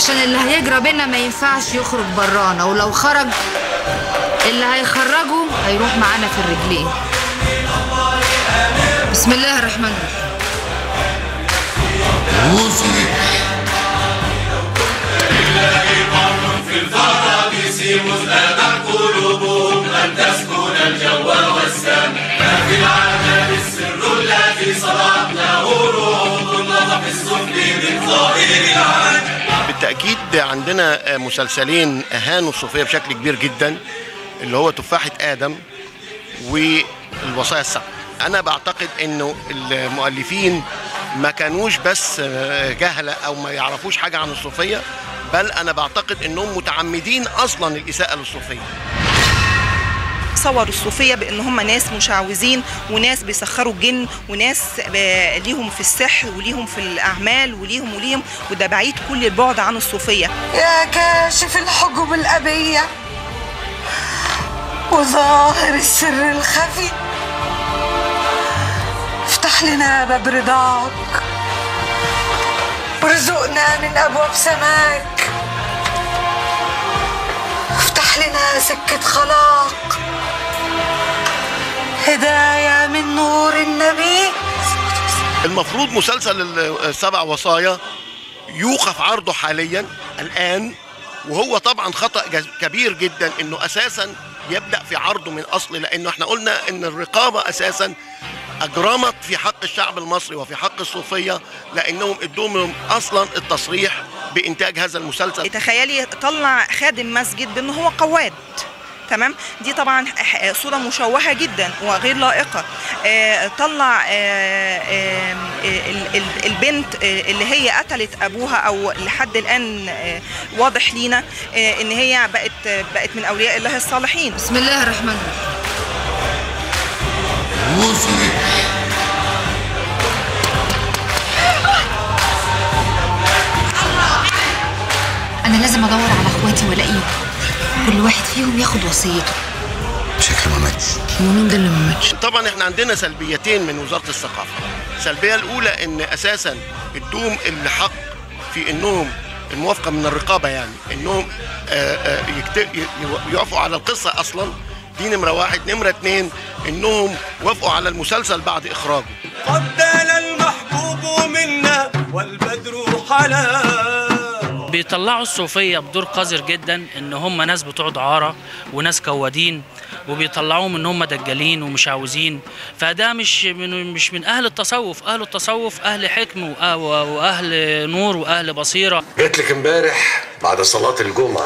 عشان اللي هيجرى بينا ما ينفعش يخرج برانا ولو خرج اللي هيخرجه هيروح معانا في الرجلين بسم الله الرحمن الرحيم في الفراديس مزدادت قلوبهم أن تسكن الجو والسماء في العالم السر الذي صنعت له روح نضح السفل من ظاهر العالم بالتأكيد عندنا مسلسلين أهانوا الصوفية بشكل كبير جدا اللي هو تفاحة آدم والوصايا السبع أنا بعتقد إنه المؤلفين ما كانوش بس جهلة أو ما يعرفوش حاجة عن الصوفية بل أنا بعتقد إنهم متعمدين أصلا الإساءة للصوفية صوروا الصوفيه بان هم ناس مشعوذين وناس بيسخروا الجن وناس ب- ليهم في السحر وليهم في الاعمال وليهم وليهم وده بعيد كل البعد عن الصوفيه يا كاشف الحجب الأبية وظاهر السر الخفي افتح لنا باب رضاك وارزقنا من أبواب سماك افتح لنا سكة خلاق هداية من نور النبي المفروض مسلسل السبع وصايا يوقف عرضه حاليا الآن وهو طبعا خطأ جز- كبير جدا انه اساسا يبدأ في عرضه من اصل لانه احنا قلنا ان الرقابة اساسا اجرمت في حق الشعب المصري وفي حق الصوفية لانهم ادوهم لهم اصلا التصريح بانتاج هذا المسلسل تخيلي طلع خادم مسجد بان هو قواد تمام دي طبعا ح- صوره مشوهه جدا وغير لائقه آه، طلع آه، آه، ال- ال- البنت آه، اللي هي قتلت ابوها او لحد الان آه، واضح لينا آه، ان هي بقت بقت من اولياء الله الصالحين بسم الله الرحمن الرحيم انا لازم ادور على اخواتي والاقيهم كل واحد فيهم ياخد وصيته شكله ما ماتش ومين ده اللي ما ماتش طبعا احنا عندنا سلبيتين من وزاره الثقافه السلبيه الاولى ان اساسا ادوهم الحق في انهم الموافقه من الرقابه يعني انهم آه، آه، يكت- ي- يقفوا على القصه اصلا دي نمره واحد نمره اتنين انهم وافقوا على المسلسل بعد اخراجه قد دان المحبوب منا والبدر حلا بيطلعوا الصوفية بدور قذر جدا ان هم ناس بتوع دعارة وناس كوادين وبيطلعوهم ان هم دجالين ومشعوذين فده مش من مش من اهل التصوف اهل التصوف اهل حكم وأ- واهل نور واهل بصيرة جات لك امبارح بعد صلاة الجمعة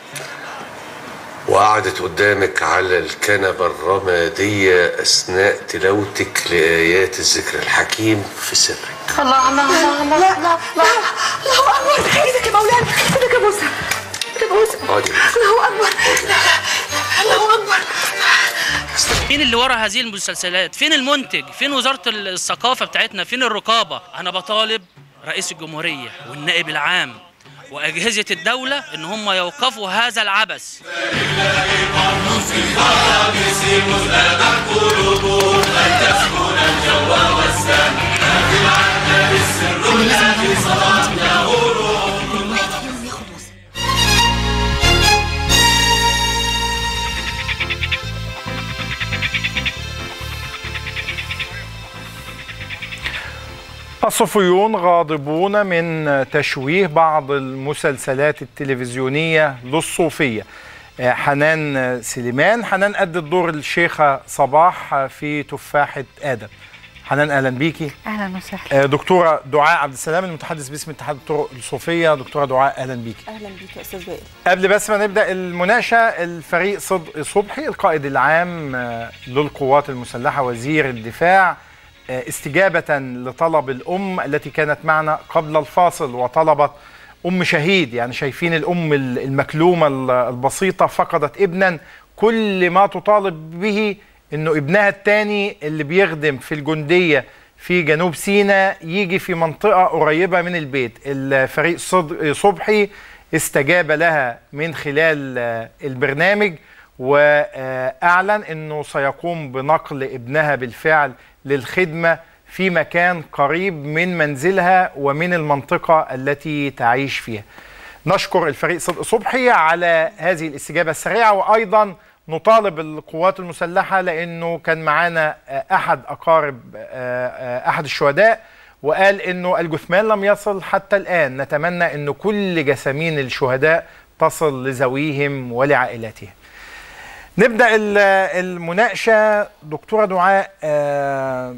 وقعدت قدامك على الكنبة الرمادية أثناء تلاوتك لآيات الذكر الحكيم في سرك الله الله الله الله لا لا لا الله أكبر إيدك يا مولانا إيدك يا موسى إيدك يا موسى اقعدي الله أكبر الله أكبر فين اللي ورا هذه المسلسلات فين المنتج فين وزارة الثقافة بتاعتنا فين الرقابة انا بطالب رئيس الجمهورية والنائب العام واجهزة الدولة ان هم يوقفوا هذا العبث في الفراديس مزدادت قلوبهم أن تسكن الجو والسماء في العالم السر انا لازم ادور الذي على صنعت اخواتي له والاقيهم كل واحد فيهم ياخد وصيته الصوفيون غاضبون من تشويه بعض المسلسلات التلفزيونية للصوفية آه، حنان سليمان حنان أدت دور الشيخة صباح في تفاحة آدم حنان أهلا بيكي اهلا وسهلا آه، دكتورة دعاء عبد السلام المتحدث باسم اتحاد الطرق الصوفية دكتورة دعاء أهلا بيكي اهلا بيك يا استاذ وائل قبل بس ما نبدا المناقشه الفريق صدق صبحي القائد العام آه، للقوات المسلحه وزير الدفاع آه، استجابه لطلب الام التي كانت معنا قبل الفاصل وطلبت ام شهيد يعني شايفين الام ال- المكلومه ال- البسيطه فقدت ابنا كل ما تطالب به انه ابنها الثاني اللي بيخدم في الجنديه في جنوب سيناء يجي في منطقه قريبه من البيت الفريق صدق صبحي استجاب لها من خلال آه، البرنامج واعلن انه سيقوم بنقل ابنها بالفعل للخدمه في مكان قريب من منزلها ومن المنطقه التي تعيش فيها. نشكر الفريق صدق صبحي على هذه الاستجابة السريعة وأيضا نطالب القوات المسلحة لأنه كان معانا آه، أحد أقارب آه، آه، أحد الشهداء وقال أنه الجثمان لم يصل حتى الآن نتمنى أنه كل جسامين الشهداء تصل لذويهم ولعائلاتهم نبدأ ال- المناقشة دكتورة دعاء آه،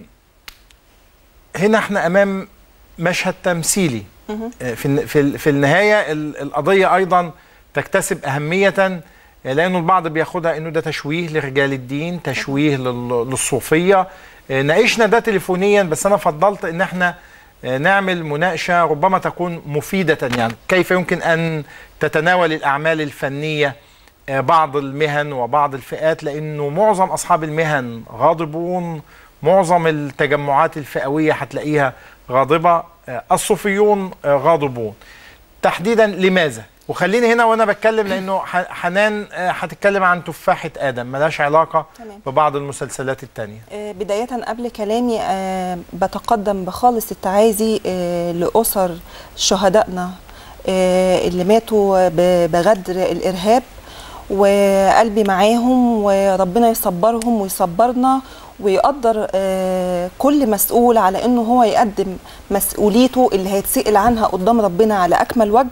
هنا احنا أمام مشهد تمثيلي آه، في الن- في ال- في النهايه ال- القضيه ايضا تكتسب اهميه آه، لانه البعض بياخدها انه ده تشويه لرجال الدين تشويه لل- للصوفيه آه، ناقشنا ده تليفونيا بس انا فضلت ان احنا آه، نعمل مناقشه ربما تكون مفيده يعني كيف يمكن ان تتناول الاعمال الفنيه آه، بعض المهن وبعض الفئات لانه معظم اصحاب المهن غاضبون معظم التجمعات الفئويه هتلاقيها غاضبه آه، الصوفيون آه، غاضبون تحديدا لماذا وخليني هنا وانا بتكلم لانه ح- حنان آه، هتتكلم عن تفاحه ادم ملهاش علاقه تمام. ببعض المسلسلات التانية آه، بداية قبل كلامي آه، بتقدم بخالص التعازي آه، لأسر شهدائنا آه، اللي ماتوا ب- بغدر الإرهاب وقلبي معاهم وربنا يصبرهم ويصبرنا ويقدر آه، كل مسؤول على انه هو يقدم مسؤوليته اللي هيتسأل عنها قدام ربنا على اكمل وجه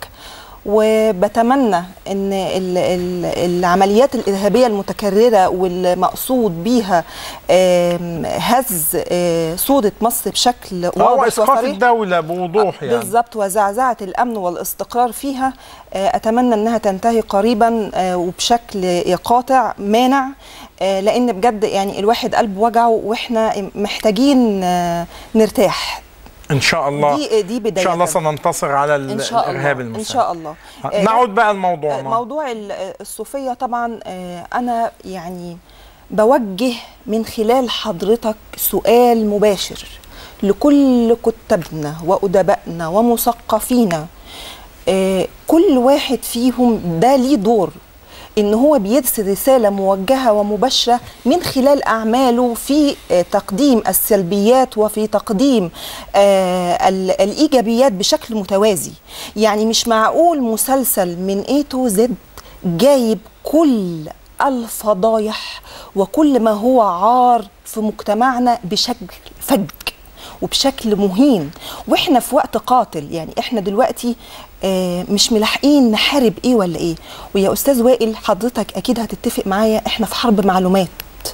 وبتمنى ان ال- ال- العمليات الارهابيه المتكرره والمقصود بيها آم، هز آه، صوره مصر بشكل هو واضح اسقاط وصريح الدوله بوضوح يعني بالظبط وزعزعه الامن والاستقرار فيها آه، اتمنى انها تنتهي قريبا آه، وبشكل قاطع مانع آه، لان بجد يعني الواحد قلبه وجعه واحنا محتاجين آه، نرتاح ان شاء الله دي دي بدايه ان شاء الله سننتصر على ال- ان شاء الارهاب الله ان المسلح شاء الله آه، نعود بقى لموضوعنا موضوع ال- الصوفيه طبعا آه، انا يعني بوجه من خلال حضرتك سؤال مباشر لكل كتابنا وادبائنا ومثقفينا آه، كل واحد فيهم ده ليه دور ان هو بيرسل رساله موجهه ومباشره من خلال اعماله في آه، تقديم السلبيات وفي تقديم آه، ال- الايجابيات بشكل متوازي يعني مش معقول مسلسل من A to Z جايب كل الفضايح وكل ما هو عار في مجتمعنا بشكل فج وبشكل مهين واحنا في وقت قاتل يعني احنا دلوقتي آه، مش ملاحقين نحارب ايه ولا ايه ويا استاذ وائل حضرتك اكيد هتتفق معايا احنا في حرب معلومات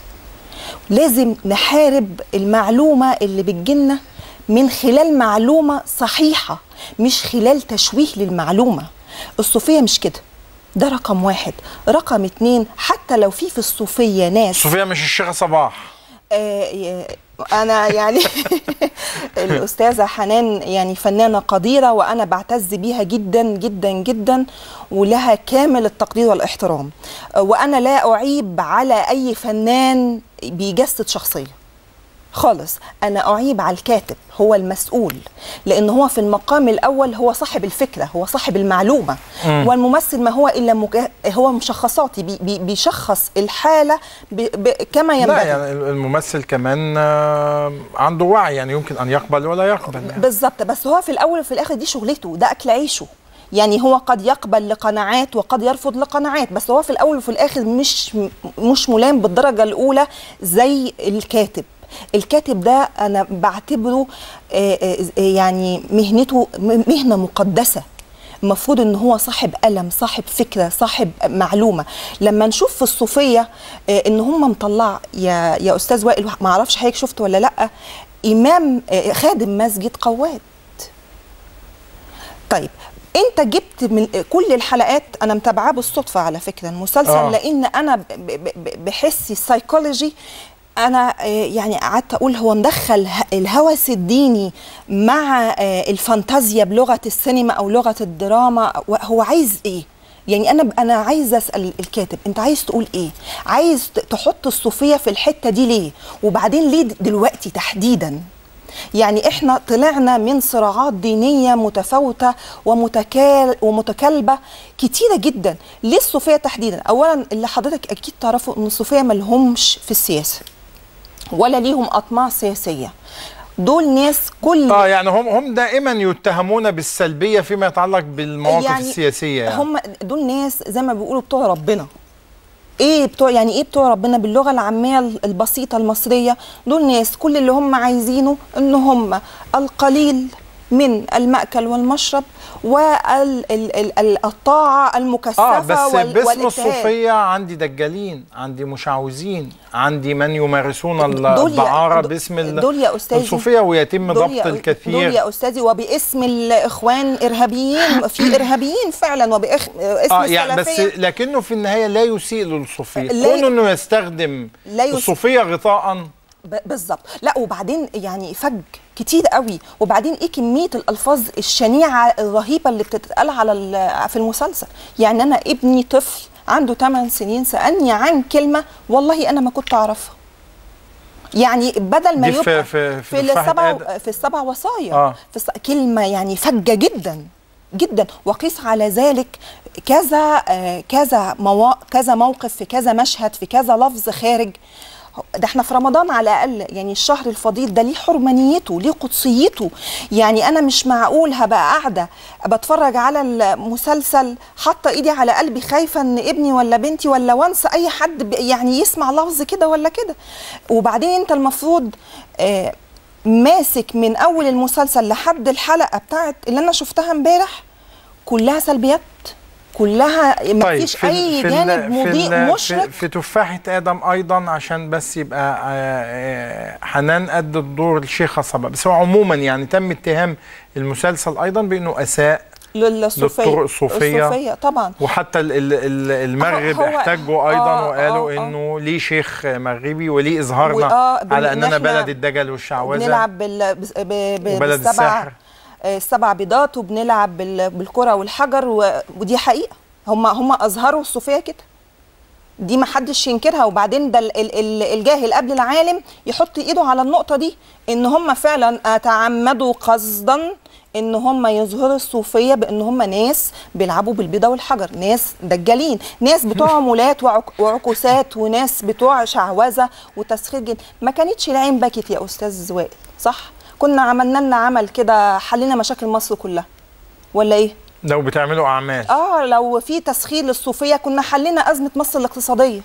لازم نحارب المعلومه اللي بتجيلنا من خلال معلومه صحيحه مش خلال تشويه للمعلومه الصوفيه مش كده ده رقم واحد رقم اتنين حتى لو في في الصوفيه ناس صوفيا مش الشيخه صباح آه، انا يعني الاستاذه حنان يعني فنانه قديره وانا بعتز بيها جدا جدا جدا ولها كامل التقدير والاحترام آه، وانا لا اعيب على اي فنان بيجسد شخصيه خالص انا اعيب على الكاتب هو المسؤول لان هو في المقام الاول هو صاحب الفكره هو صاحب المعلومه مم. والممثل ما هو الا مجا... هو مشخصاتي بي... بي... بيشخص الحاله ب... ب... كما ينبغي لا يعني الممثل كمان آه، عنده وعي يعني يمكن ان يقبل ولا يقبل يعني. بالظبط بس هو في الاول وفي الاخر دي شغلته ده اكل عيشه يعني هو قد يقبل لقناعات وقد يرفض لقناعات بس هو في الاول وفي الاخر مش مش ملام بالدرجه الاولى زي الكاتب الكاتب ده انا بعتبره آه، آه، يعني مهنته م- مهنه مقدسه المفروض ان هو صاحب قلم صاحب فكره صاحب معلومه لما نشوف في الصوفيه آه، ان هم مطلع يا يا استاذ وائل ما اعرفش حضرتك شفت ولا لا امام آه، خادم مسجد قواد طيب انت جبت من كل الحلقات انا متابعاه بالصدفه على فكره المسلسل آه. آه. لان انا ب- ب- ب- بحسي السايكولوجي انا آه، يعني قعدت اقول هو مدخل ه- الهوس الديني مع آه، الفانتازيا بلغه السينما او لغه الدراما هو عايز ايه يعني انا انا عايزه اسال الكاتب انت عايز تقول ايه عايز ت- تحط الصوفيه في الحته دي ليه وبعدين ليه دلوقتي تحديدا يعني احنا طلعنا من صراعات دينيه متفاوته ومتكال ومتكالبه كتيره جدا ليه الصوفيه تحديدا اولا اللي حضرتك اكيد تعرفوا ان الصوفيه ملهمش في السياسه ولا ليهم اطماع سياسيه دول ناس كل اه يعني هم هم دائما يتهمون بالسلبيه فيما يتعلق بالمواقف يعني السياسيه يعني. هم دول ناس زي ما بيقولوا بتوع ربنا ايه بتوع يعني ايه بتوع ربنا باللغه العاميه البسيطه المصريه دول ناس كل اللي هم عايزينه ان هم القليل من المأكل والمشرب والطاعة المكثفة اه بس وال- باسم والابتهاج. الصوفيه عندي دجالين عندي مشعوذين عندي من يمارسون دول يا- الدعاره دول- باسم ال- دول يا أستاذي الصوفيه ويتم دول ضبط يا- الكثير دول يا استاذي وباسم الاخوان ارهابيين في ارهابيين فعلا وباسم اه يعني بس السلفيه لكنه في النهايه لا يسيء للصوفيه لا ي- كونه انه يستخدم لا يس- الصوفيه غطاء ب- بالظبط لا وبعدين يعني فج كتير قوي وبعدين ايه كميه الالفاظ الشنيعه الرهيبه اللي بتتقال على ال- في المسلسل يعني انا ابني طفل عنده 8 سنين سالني عن كلمه والله انا ما كنت اعرفها يعني بدل ما دي في- يبقى في- في في تفاحة السبع آدم. في السبع وصايا آه. في الس... كلمه يعني فجه جدا جدا وقيس على ذلك كذا آه، كذا موا... كذا موقف في كذا مشهد في كذا لفظ خارج ده احنا في رمضان على الاقل يعني الشهر الفضيل ده ليه حرمانيته ليه قدسيته يعني انا مش معقول هبقى قاعده بتفرج على المسلسل حاطه ايدي على قلبي خايفه ان ابني ولا بنتي ولا وانسى اي حد ب- يعني يسمع لفظ كده ولا كده وبعدين انت المفروض آه ماسك من اول المسلسل لحد الحلقه بتاعت اللي انا شفتها امبارح كلها سلبيات كلها ما فيش في ال- اي في ال- جانب في مضيء ال- مشرق في, في تفاحة آدم أيضا عشان بس يبقى آه، آه، حنان قد الدور الشيخة صبا بس هو عموما يعني تم اتهام المسلسل أيضا بأنه أساء للصوفيه للطرق الصوفية. الصوفيه طبعا وحتى ال- ال- ال- المغرب هو- احتجوا أيضا آه، وقالوا آه، آه. إنه ليه شيخ مغربي وليه إظهارنا وآه، بن- على إن أننا إحنا بلد الدجل والشعوذة بنلعب بال... بس- ب... ب... وبلد بالسبع السحر. آه، السبع بيضات وبنلعب بال... بالكره والحجر و... ودي حقيقه هم هم اظهروا الصوفيه كده دي ما حدش ينكرها وبعدين ده ال- ال- ال- الجاهل قبل العالم يحط ايده على النقطه دي ان هم فعلا تعمدوا قصدا ان هم يظهروا الصوفيه بان هم ناس بيلعبوا بالبيضه والحجر ناس دجالين ناس بتوع عمولات وعك- وعكوسات وناس بتوع شعوذه وتسخير جن ما كانتش العين بكت يا استاذ وائل صح كنا عملنا لنا عمل كده حلينا مشاكل مصر كلها ولا ايه لو بتعملوا أعمال اه لو في تسخير للصوفيه كنا حلينا ازمه مصر الاقتصاديه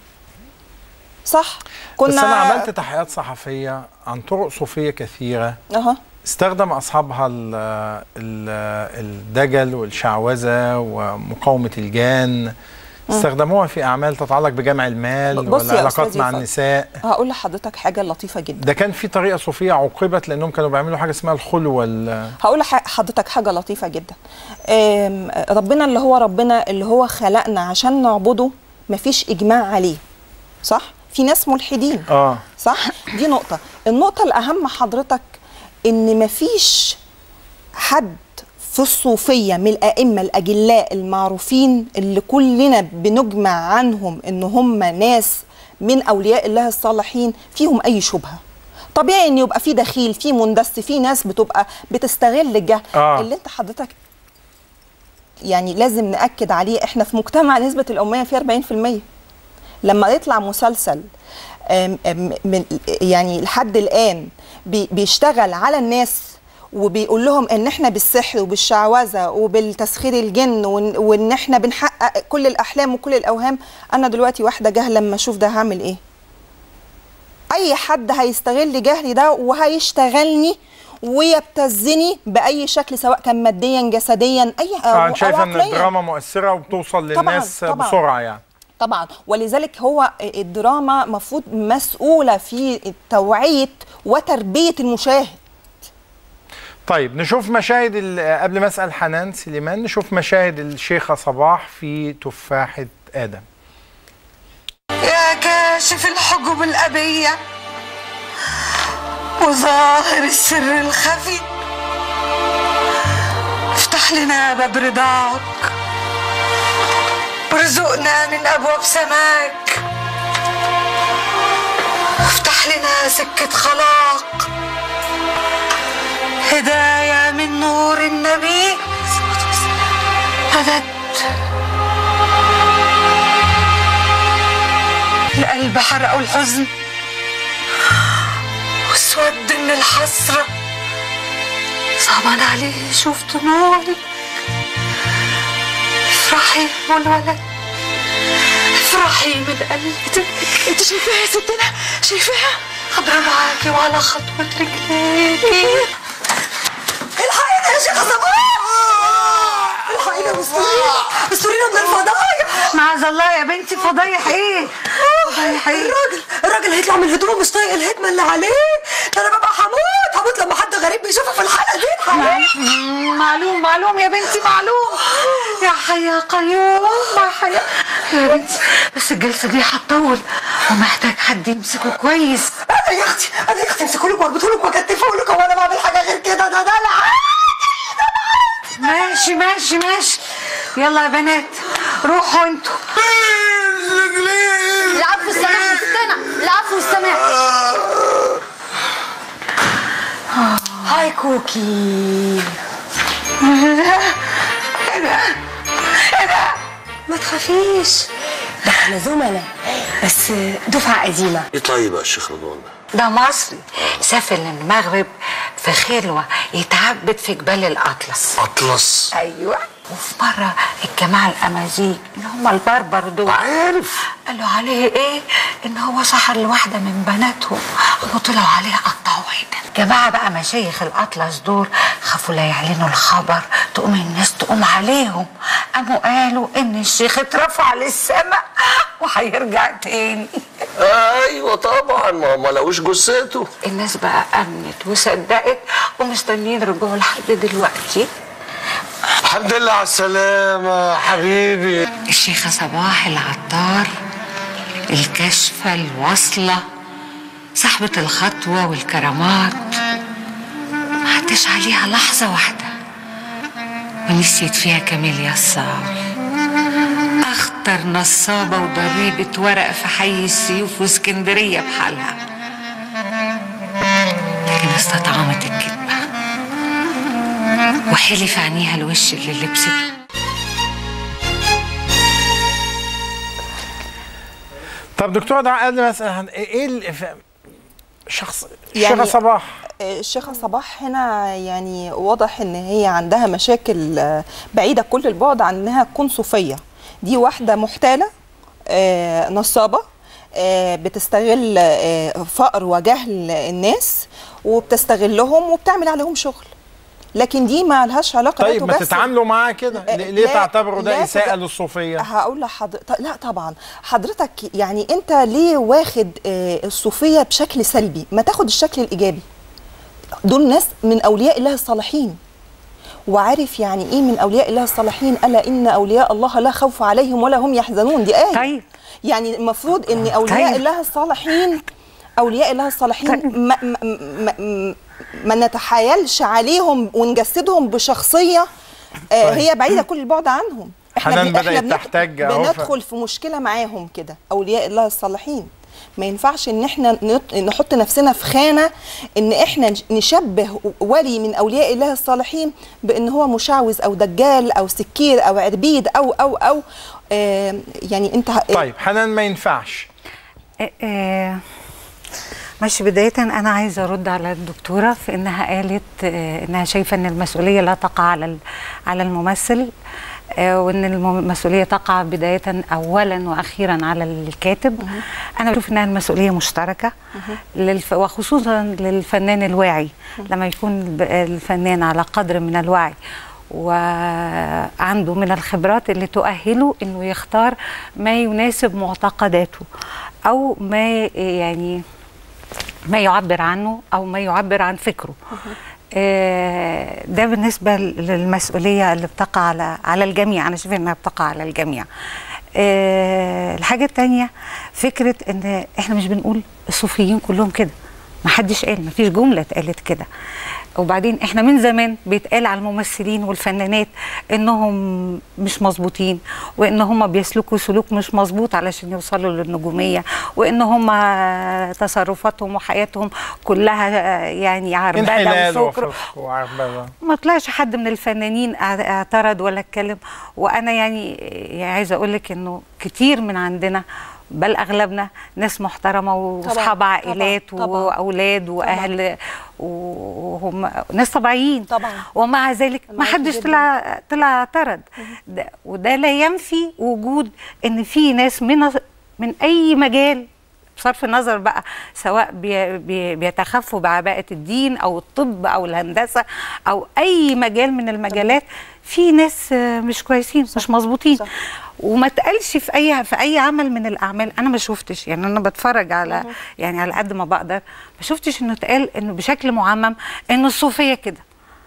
صح كنا بس أنا عملت تحقيقات صحفية عن طرق صوفية كثيرة اها استخدم أصحابها ال ال الدجل والشعوذة ومقاومة الجان استخدموها في أعمال تتعلق بجمع المال بص يا والعلاقات أستاذي مع فضل. النساء هقول لحضرتك حاجه لطيفه جدا ده كان في طريقة صوفية عوقبت لأنهم كانوا بيعملوا حاجة اسمها الخلوة ال- هقول لحضرتك حاجه لطيفه جدا آم، ربنا اللي هو ربنا اللي هو خلقنا عشان نعبده مفيش اجماع عليه صح في ناس ملحدين اه صح دي نقطة النقطة الأهم حضرتك إن مفيش حد في الصوفية من الأئمة الأجلاء المعروفين اللي كلنا بنجمع عنهم إن هم ناس من أولياء الله الصالحين فيهم أي شبهة طبيعي ان يبقى في دخيل في مندس في ناس بتبقى بتستغل الجهل آه. اللي انت حضرتك يعني لازم ناكد عليه احنا في مجتمع نسبه الاميه فيه 40% لما يطلع مسلسل آم، آم، من يعني لحد الان بي- بيشتغل على الناس وبيقول لهم ان احنا بالسحر وبالشعوذه وبالتسخير الجن وان, وإن احنا بنحقق كل الاحلام وكل الاوهام انا دلوقتي واحده جاهله لما اشوف ده هعمل ايه اي حد هيستغل جهلي ده وهيشتغلني ويبتزني باي شكل سواء كان ماديا جسديا اي او, طبعا أو شايفه ان عقليا الدراما مؤثره وبتوصل طبعاً، للناس طبعاً. بسرعه يعني طبعا ولذلك هو الدراما مفروض مسؤوله في توعيه وتربيه المشاهد طيب نشوف مشاهد ال- قبل ما اسال حنان سليمان نشوف مشاهد الشيخه صباح في تفاحه ادم يا كاشف الحجب الأبية وظاهر السر الخفي افتح لنا باب رضاك وارزقنا من أبواب سماك افتح لنا سكة خلاق هداية من نور النبي مدد القلب حرقه الحزن واسود من الحسرة صعبان عليه شوف دموعي افرحي والولد افرحي من قلبك انت شايفاها يا ستنا شايفاها حضرة معاكي وعلى خطوة رجليكي الحقيقة يا شيخة صباح الحقيقة مستورينا مستورينا من الفضايح معاذ الله يا بنتي فضايح ايه؟ فضايح ايه؟ الراجل الراجل هيطلع من هدومه مش طايق الهدمة اللي عليه ده انا ببقى هموت هموت لما حد غريب بيشوفه في الحالة دي الحقيقة معلوم معلوم يا بنتي معلوم يا حي يا قيوم يا حي يا بنتي بس الجلسة دي هتطول ومحتاج حد يمسكه كويس انا يا اختي انا يا اختي امسكه لك واربطه لك واكتفه لك وانا بعمل حاجة غير كده ده ده لا ماشي ماشي ماشي يلا يا بنات روحوا انتوا العفو والسماح يا ستنا العفو والسماح هاي كوكي ايه ده ايه ده ما تخافيش ده احنا زملاء بس دفعة قديمة ايه طيب يا شيخ رضوان ده مصري سافر للمغرب في خلوة يتعبد في جبال الأطلس اطلس ايوه وفي مره الجماعه الامازيغ اللي هم البربر دول عارف قالوا عليه ايه ان هو سحر لواحده من بناتهم وطلعوا عليه قطعوا عيدا جماعه بقى مشايخ الاطلس دول خافوا لا يعلنوا الخبر تقوم الناس تقوم عليهم قاموا قالوا ان الشيخ اترفع للسماء وهيرجع تاني ايوه طبعا ما ما لقوش جثته الناس بقى امنت وصدقت ومستنيين رجوعه لحد دلوقتي الحمد لله على السلامة حبيبي الشيخة صباح العطار الكشفة الواصلة صاحبة الخطوة والكرامات ما عداش عليها لحظة واحدة ونسيت فيها كاميليا الصعب أخطر نصابة وضريبة ورق في حي السيوف واسكندرية بحالها لكن استطعمت الكذبة وحلف عينيها الوش اللي لبسته طب دكتور ده قبل ما اسال عن ايه ال- ف- شخص يعني- الشيخه صباح الشيخة صباح هنا يعني واضح ان هي عندها مشاكل آه، بعيدة كل البعد عن انها تكون صوفية دي واحدة محتالة آه، نصابة آه، بتستغل آه، فقر وجهل الناس وبتستغلهم وبتعمل عليهم شغل لكن دي ما لهاش علاقة طيب لا ما تجسد. تتعاملوا معاه كده آه، ليه ليه لا- تعتبروا ده لا اساءه تج- للصوفيه هقول لحضرتك لا طبعا حضرتك يعني انت ليه واخد آه، الصوفيه بشكل سلبي ما تاخد الشكل الايجابي دول ناس من اولياء الله الصالحين وعارف يعني ايه من اولياء الله الصالحين الا ان اولياء الله لا خوف عليهم ولا هم يحزنون دي ايه طيب. يعني المفروض ان اولياء طيب. الله الصالحين اولياء الله الصالحين ما, ما, ما, ما نتحايلش عليهم ونجسدهم بشخصيه آه طيب. هي بعيده كل البعد عنهم حنان بن- بدأت بن- تحتاج أهو ف- بندخل في مشكله معاهم كده اولياء الله الصالحين ما ينفعش ان احنا نط- نحط نفسنا في خانه ان احنا نش- نشبه ولي من اولياء الله الصالحين بان هو مشعوذ او دجال او سكير او عربيد او او او آه يعني انت طيب حنان ما ينفعش آه، آه، ماشي بداية أنا عايزة أرد على الدكتورة في إنها قالت آه، إنها شايفة إن المسؤولية لا تقع على ال- على الممثل آه، وإن الم- المسؤولية تقع بداية أولا وأخيرا على الكاتب أنا بشوف إنها المسؤولية مشتركة للف... وخصوصا للفنان الواعي لما يكون الب- الفنان على قدر من الوعي وعنده من الخبرات اللي تؤهله انه يختار ما يناسب معتقداته او ما يعني ما يعبر عنه او ما يعبر عن فكره آه، ده بالنسبه للمسؤوليه اللي بتقع على على الجميع انا شايفه انها بتقع على الجميع آه، الحاجه الثانيه فكره ان احنا مش بنقول الصوفيين كلهم كده ما حدش قال ما فيش جمله اتقالت كده وبعدين احنا من زمان بيتقال على الممثلين والفنانات انهم مش مظبوطين وان هم بيسلكوا سلوك مش مظبوط علشان يوصلوا للنجوميه وان هم تصرفاتهم وحياتهم كلها يعني عربده انحلال وسكر وفسق وعربده ما طلعش حد من الفنانين اع- اعترض ولا اتكلم وانا يعني يعني عايزه اقول لك انه كتير من عندنا بل اغلبنا ناس محترمه واصحاب طبعاً، عائلات طبعاً، واولاد واهل وهم ناس طبيعيين طبعاً. ومع ذلك ما معاكي حدش جداً. طلع طلع اعترض ده وده لا ينفي وجود ان في ناس من من اي مجال بصرف النظر بقى سواء بي بي بيتخفوا بعباءة الدين او الطب او الهندسه او اي مجال من المجالات في ناس آه، مش كويسين مش مظبوطين صح. وما تقالش في اي في اي عمل من الاعمال انا ما شفتش يعني انا بتفرج على يعني على قد ما بقدر ما شفتش انه اتقال انه بشكل معمم انه الصوفيه كده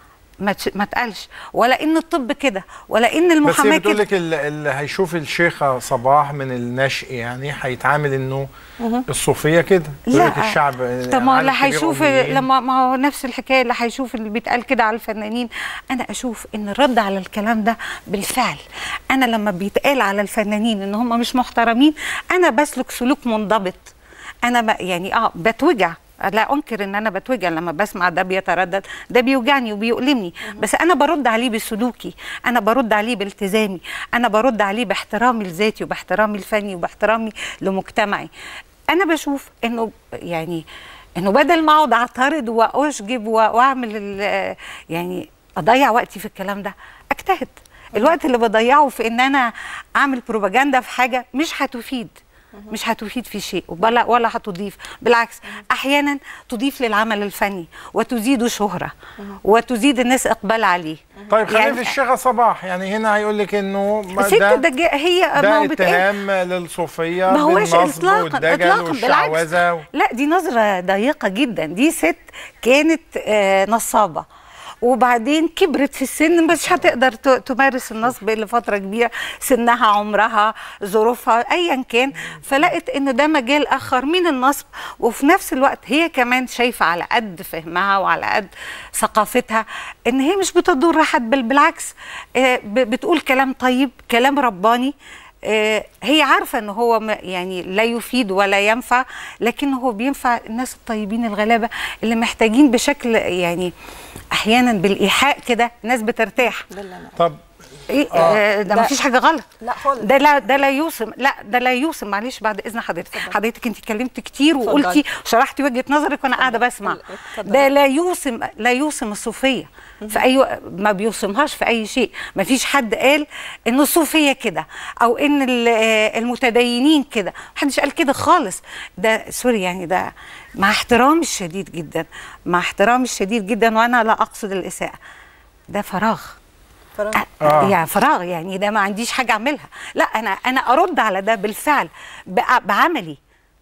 ما تش- ما اتقالش ولا ان الطب كده ولا ان بس هي المحاماه بتقول كده لك ال- اللي هيشوف الشيخه صباح من النشء يعني هيتعامل انه الصوفيه كده بتقول لك الشعب طب ما هو اللي عالم كبير هيشوف أميين. لما ما هو نفس الحكايه اللي هيشوف اللي بيتقال كده على الفنانين انا اشوف ان الرد على الكلام ده بالفعل انا لما بيتقال على الفنانين ان هم مش محترمين انا بسلك سلوك منضبط انا ب- يعني اه بتوجع لا انكر ان انا بتوجع لما بسمع ده بيتردد ده بيوجعني وبيؤلمني بس انا برد عليه بسلوكي انا برد عليه بالتزامي انا برد عليه باحترامي لذاتي وباحترامي الفني وباحترامي لمجتمعي انا بشوف انه يعني انه بدل ما اقعد اعترض واشجب و- واعمل ال- يعني اضيع وقتي في الكلام ده اجتهد الوقت اللي بضيعه في ان انا اعمل بروباجندا في حاجه مش هتفيد مش هتفيد في شيء ولا ولا هتضيف بالعكس احيانا تضيف للعمل الفني وتزيد شهره وتزيد الناس اقبال عليه طيب خلينا يعني في الشيخه صباح يعني هنا هيقول لك انه ما ست ده جا- هي ما ده هو بتقال اتهام للصوفيه ما هوش بالنصب اطلاقا والدجل اطلاقا بالعكس والشعوذه و... لا دي نظره ضيقه جدا دي ست كانت آه، نصابه وبعدين كبرت في السن مش هتقدر ت- تمارس النصب لفتره كبيره سنها عمرها ظروفها ايا كان فلقت ان ده مجال اخر من النصب وفي نفس الوقت هي كمان شايفه على قد فهمها وعلى قد ثقافتها ان هي مش بتضر حد بل بالعكس آه، ب- بتقول كلام طيب كلام رباني آه، هي عارفه ان هو م- يعني لا يفيد ولا ينفع لكن هو بينفع الناس الطيبين الغلابه اللي محتاجين بشكل يعني احيانا بالايحاء كده الناس بترتاح ده اللي انا طب إيه آه ده ده- ما فيش حاجه غلط لا خالص. ده لا ده لا يوسم لا ده لا يوسم معلش بعد اذن حضرتك حضرتك انت اتكلمت كتير وقلتي شرحتي وجهه نظرك وانا قاعده بسمع اتفضلي. ده لا يوسم لا يوسم الصوفيه في اي و- ما بيوسمهاش في اي شيء ما فيش حد قال ان الصوفيه كده او ان ال- آه، المتدينين كده محدش قال كده خالص ده سوري يعني ده مع احترامي الشديد جدا مع احترامي الشديد جدا وانا لا اقصد الاساءه ده فراغ فراغ. آه. يعني فراغ يعني ده ما عنديش حاجه اعملها لا انا انا ارد على ده بالفعل بع- بعملي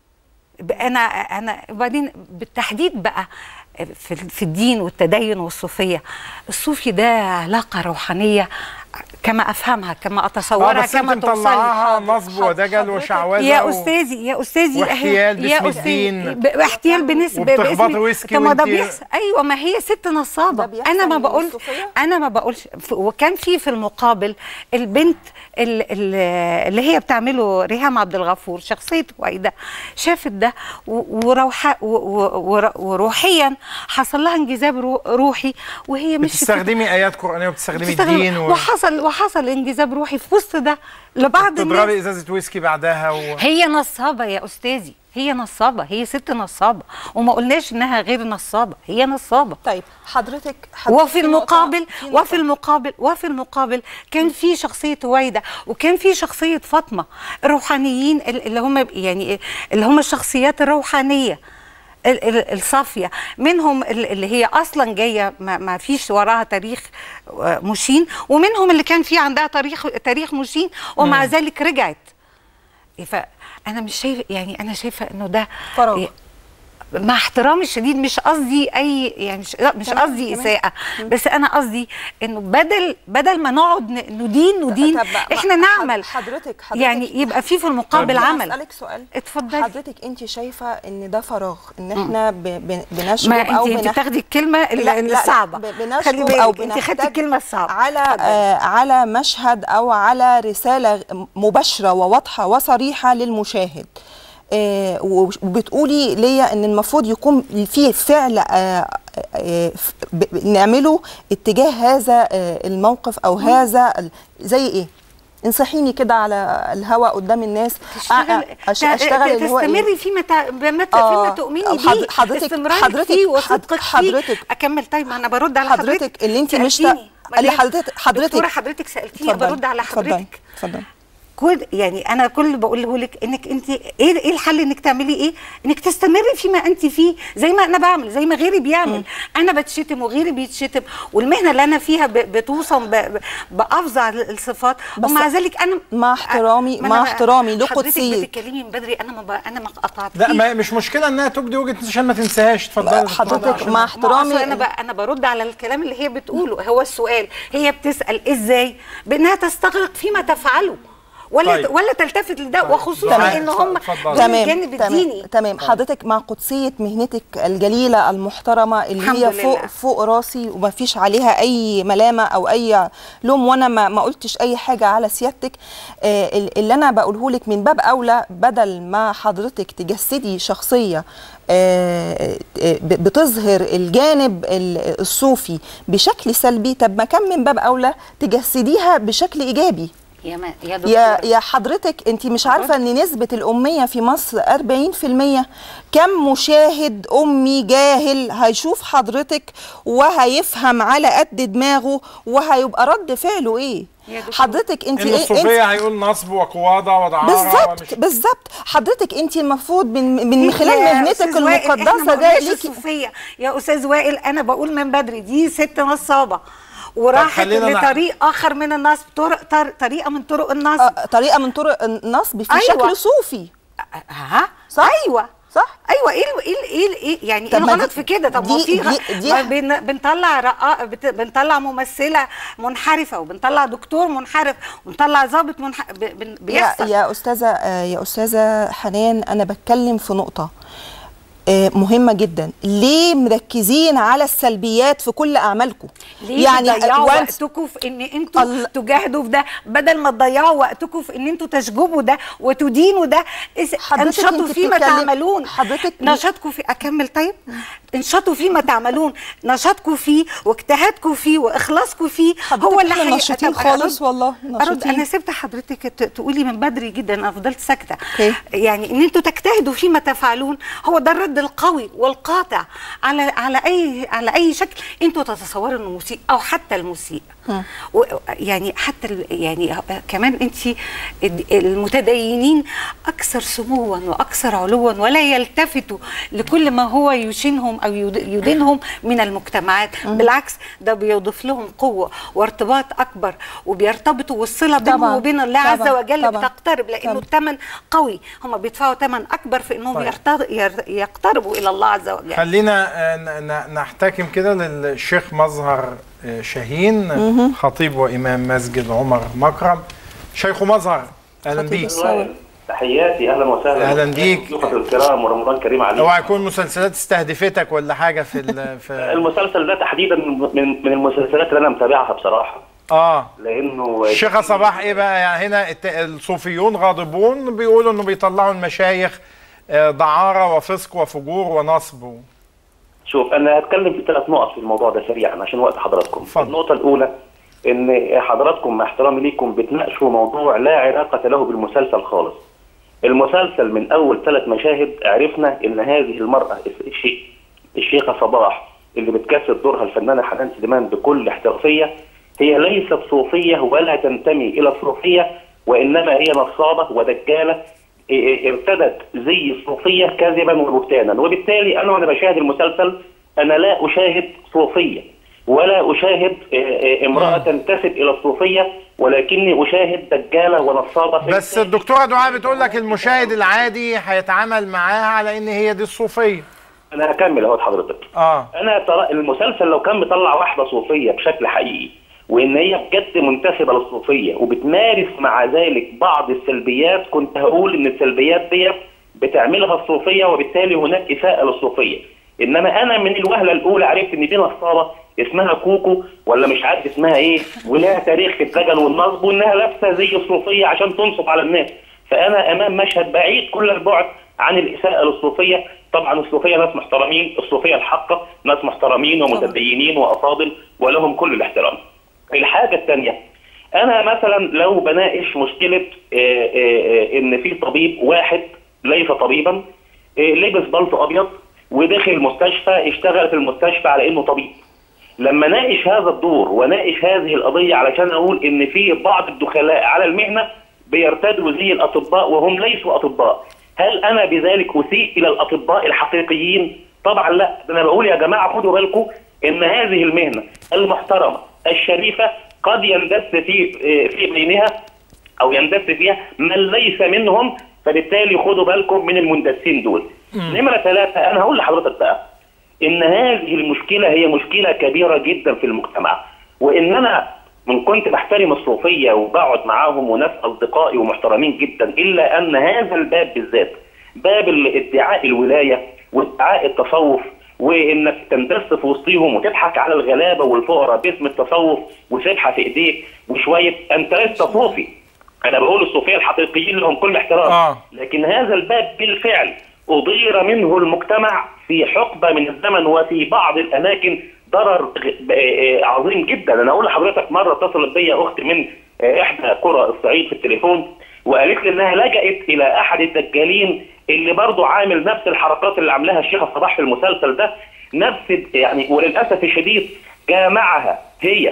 ب- انا انا وبعدين بالتحديد بقى في في الدين والتدين والصوفيه الصوفي ده علاقه روحانيه كما افهمها كما اه اتصورها بس انت كما توصل مطلعاها نصب ودجل وشعوذه يا و- استاذي يا استاذي واحتيال يا باسم أستاذي، الدين. ب- احتيال بنسبه وبتخبطي باسم- ويسكي طب ما ده وانتي- بيحصل ايوه ما هي ست نصابه ده بيحصل انا ما من بقول الصوفية؟ انا ما بقولش ف- وكان في في المقابل البنت ال- ال- اللي هي بتعمله ريهام عبد الغفور شخصيه وايده شافت ده و- وروحا و- و- ور- وروحيا حصل لها انجذاب رو- روحي وهي مش بتستخدمي ايات قرانيه وبتستخدمي بتستخدم- الدين و... وحصل وحصل انجذاب روحي في وسط ده لبعض الناس تضربي ازازه ويسكي بعدها و... هي نصابه يا استاذي هي نصابه هي ست نصابه وما قلناش انها غير نصابه هي نصابه طيب حضرتك, حضرتك وفي في نقطة- المقابل في نقطة. وفي المقابل وفي المقابل كان في شخصيه وايده وكان في شخصيه فاطمه الروحانيين ال- اللي هم يعني اللي هم الشخصيات الروحانيه ال- ال- الصافيه منهم ال- اللي هي اصلا جايه ما, ما فيش وراها تاريخ آه، مشين ومنهم اللي كان في عندها تاريخ تاريخ مشين ومع ذلك رجعت فانا مش شايفه يعني انا شايفه انه ده فراغ. مع احترامي الشديد مش قصدي اي يعني مش, لا، مش تمام، قصدي تمام. اساءه بس انا قصدي انه بدل بدل ما نقعد ن- ندين ندين طب ما- احنا حض- نعمل حضرتك حضرتك يعني يبقى في في المقابل طب عمل اسالك سؤال اتفضلي حضرتك انت شايفه ان ده فراغ ان احنا ب- ب- بنشرب ما او انت انت بنح- بتاخدي الكلمه ال- لا، لا، لا، الصعبه ب- خلي بنشرب او بالك انت خدتي بنحتاج الكلمه الصعبه على اتفضلي. آه على مشهد او على رساله مباشره وواضحه وصريحه للمشاهد آه وبتقولي ليا ان المفروض يكون في فعل آه آه ف- ب- ب- نعمله اتجاه هذا آه الموقف او هذا ال- زي ايه انصحيني كده على الهوا قدام الناس تشتغل أ- أش- اشتغل اللي هو إيه؟ تستمري فيما تع- بما آه، فيما تؤمني حض- بيه حضرتك- استمرارك حضرتك- فيه وصدقك حض- فيه حضرتك- اكمل طيب ما انا برد على حضرتك حضرتك اللي انت مش سألتيني. اللي بعدين حضرتك حضرتك دكتوره حضرتك سالتيني اتفضلي، برد على اتفضلي، حضرتك اتفضلي كل يعني انا كل اللي بقوله لك انك انت ايه ايه الحل انك تعملي ايه؟ انك تستمري فيما انت فيه زي ما انا بعمل زي ما غيري بيعمل انا بتشتم وغيري بيتشتم والمهنه اللي انا فيها ب- بتوصم ب- ب- بافظع الصفات بس ومع ذلك انا مع احترامي ما مع أنا- احترامي حضرتك لقدسية بتتكلمي من بدري انا ما ب... انا ما قطعتكيش لا ما مش مشكله انها تبدي وجهه نظر عشان ما تنساهاش اتفضلي يا دكتورة حضرتك عشان- مع ما احترامي أصل انا ب... انا برد على الكلام اللي هي بتقوله هو السؤال هي بتسال ازاي بانها تستغرق فيما تفعله ولا طيب. ولا تلتفت لده وخصوصا تمام. ان هم اتفضل. دول تمام الجانب الديني تمام تمام حضرتك مع قدسيه مهنتك الجليله المحترمه اللي الحمد هي فوق لله. فوق راسي وما فيش عليها اي ملامه او اي لوم وانا ما, ما قلتش اي حاجه على سيادتك آه اللي انا بقوله لك من باب اولى بدل ما حضرتك تجسدي شخصيه آه، آه، ب- بتظهر الجانب ال- الصوفي بشكل سلبي طب ما كان من باب اولى تجسديها بشكل ايجابي يا ما يا يا دكتور يا حضرتك انت مش عارفه ان نسبه الاميه في مصر 40% كم مشاهد امي جاهل هيشوف حضرتك وهيفهم على قد دماغه وهيبقى رد فعله ايه يا دكتور. حضرتك انت ان ايه الصوفيه انت هيقول نصب وقواده ودعاره بالظبط ومش- بالظبط حضرتك انت المفروض من من خلال يا مهنتك أستاذ وائل، إحنا المقدسه ما ده قلناش ليكي الصوفيه يا استاذ وائل انا بقول من بدري دي ست نصابه وراحت خلينا نع- لطريق اخر من النصب طرق طر- طريقه من طرق النصب آه، طريقه من طرق النصب في أيوة. شكل صوفي ها صح؟ ايوه صح ايوه ايه ال- ايه ال- ايه ال- ايه يعني ايه طب ما الغلط دي- في كده طب ما دي- في غ- دي- دي- ما بن- بنطلع رقا بت- بنطلع ممثله منحرفه وبنطلع دكتور منحرف وبنطلع ضابط منحرف ب- بن- يا, بيحصل يا استاذه آه، يا استاذه حنان انا بتكلم في نقطه آه، مهمه جدا ليه مركزين على السلبيات في كل اعمالكم ليه يعني تضيعوا وانس- وقتكم في ان انتوا ال- تجاهدوا في ده بدل ما تضيعوا وقتكم في ان انتوا تشجبوا ده وتدينوا ده إس- حضرتك انشطوا انت فيما بتتكلم- تعملون حضرتك نشاطكم في اكمل طيب انشطوا فيما تعملون نشاطكم فيه واجتهادكم فيه واخلاصكم فيه حضرتك هو اللي احنا حي- نشيطين طب خالص أرد- والله ارد نشيطين. انا سبت حضرتك ت- تقولي من بدري جدا انا فضلت ساكته اوكي. يعني ان انتوا تجتهدوا فيما تفعلون هو ده الرد القوي والقاطع على على اي على اي شكل انتوا تتصوروا انه مسيء او حتى المسيء و- يعني حتى ال- يعني كمان انت المتدينين اكثر سموا واكثر علوا ولا يلتفتوا لكل ما هو يشينهم او يد- يدينهم من المجتمعات بالعكس ده بيضيف لهم قوه وارتباط اكبر وبيرتبطوا والصله بينهم طبعاً، وبين الله عز طبعاً، وجل طبعاً، بتقترب لانه طبعاً. الثمن قوي هم بيدفعوا ثمن اكبر في انهم طيب. يرتض- ير- يقتربوا الى الله عز وجل خلينا آه، ن- ن- نحتكم كده للشيخ مظهر آه، شاهين خطيب وامام مسجد عمر مكرم شيخ مظهر اهلا خطيب بيك الصور. تحياتي اهلا وسهلا أهلاً بيك. ضيوفك الكرام ورمضان كريم عليكم اوعى يكون مسلسلات استهدفتك ولا حاجه في ال- في المسلسل ده تحديدا من من المسلسلات اللي انا متابعها بصراحه اه لانه الشيخة صباح ايه بقى يعني هنا الت- الصوفيون غاضبون بيقولوا انه بيطلعوا المشايخ آه، دعارة وفسق وفجور ونصب و- شوف انا هتكلم في ثلاث نقط في الموضوع ده سريعا عشان وقت حضراتكم اتفضل. النقطه الاولى ان حضراتكم مع احترامي ليكم بتناقشوا موضوع لا علاقه له بالمسلسل خالص المسلسل من اول ثلاث مشاهد عرفنا ان هذه المراه الشيخ الشيخه صباح اللي بتجسد دورها الفنانه حنان سليمان بكل احترافيه هي ليست صوفيه ولا تنتمي الى الصوفيه وانما هي نصابه ودجاله إيه، ارتدت زي الصوفيه كذبا وبهتانا وبالتالي انا وانا بشاهد المسلسل انا لا اشاهد صوفيه ولا اشاهد إيه، إيه، امراه تنتسب الى الصوفيه ولكني اشاهد دجاله ونصابه بس الدكتورة دعاء بتقول لك المشاهد العادي هيتعامل معاها على ان هي دي الصوفية انا هكمل اهو حضرتك اه انا ترى المسلسل لو كان مطلع واحده صوفيه بشكل حقيقي وان هي بجد منتسبه للصوفيه وبتمارس مع ذلك بعض السلبيات كنت هقول ان السلبيات دي بتعملها الصوفيه وبالتالي هناك اساءه للصوفيه انما انا من الوهله الاولى عرفت ان دي نصابه اسمها كوكو ولا مش عارف اسمها ايه ولها تاريخ في الدجل والنصب وانها لابسه زي الصوفيه عشان تنصب على الناس فانا امام مشهد بعيد كل البعد عن الاساءه للصوفيه طبعا الصوفيه ناس محترمين الصوفيه الحقه ناس محترمين ومتدينين وافاضل ولهم كل الاحترام الحاجه الثانيه انا مثلا لو بناقش مشكله آه، آه، آه، ان في طبيب واحد ليس طبيبا آه، لبس بلطو ابيض ودخل المستشفى اشتغل في المستشفى على انه طبيب لما ناقش هذا الدور وناقش هذه القضيه علشان اقول ان في بعض الدخلاء على المهنه بيرتدوا زي الاطباء وهم ليسوا اطباء هل انا بذلك اسيء الى الاطباء الحقيقيين طبعا لا ده انا بقول يا جماعه خدوا بالكم ان هذه المهنه المحترمه الشريفه قد يندس في في بينها او يندس فيها من ليس منهم فبالتالي خدوا بالكم من المندسين دول نمره ثلاثه انا هقول لحضرتك بقى ان هذه المشكله هي مشكله كبيره جدا في المجتمع وان انا من كنت بحترم الصوفيه وبقعد معاهم وناس اصدقائي ومحترمين جدا الا ان هذا الباب بالذات باب ال- ادعاء الولايه وادعاء التصوف وانك تندس في وسطهم وتضحك على الغلابه والفقراء باسم التصوف وسبحه في ايديك وشويه انت لست صوفي انا بقول الصوفيه الحقيقيين لهم كل احترام آه. لكن هذا الباب بالفعل أضير منه المجتمع في حقبة من الزمن وفي بعض الأماكن ضرر غ- آه، عظيم جدا أنا أقول لحضرتك مرة اتصلت بيا أخت من آه، إحدى قرى الصعيد في التليفون وقالت لي إنها لجأت إلى أحد الدجالين اللي برضه عامل نفس الحركات اللي عاملاها الشيخة صباح في المسلسل ده نفس يعني وللأسف الشديد جامعها هي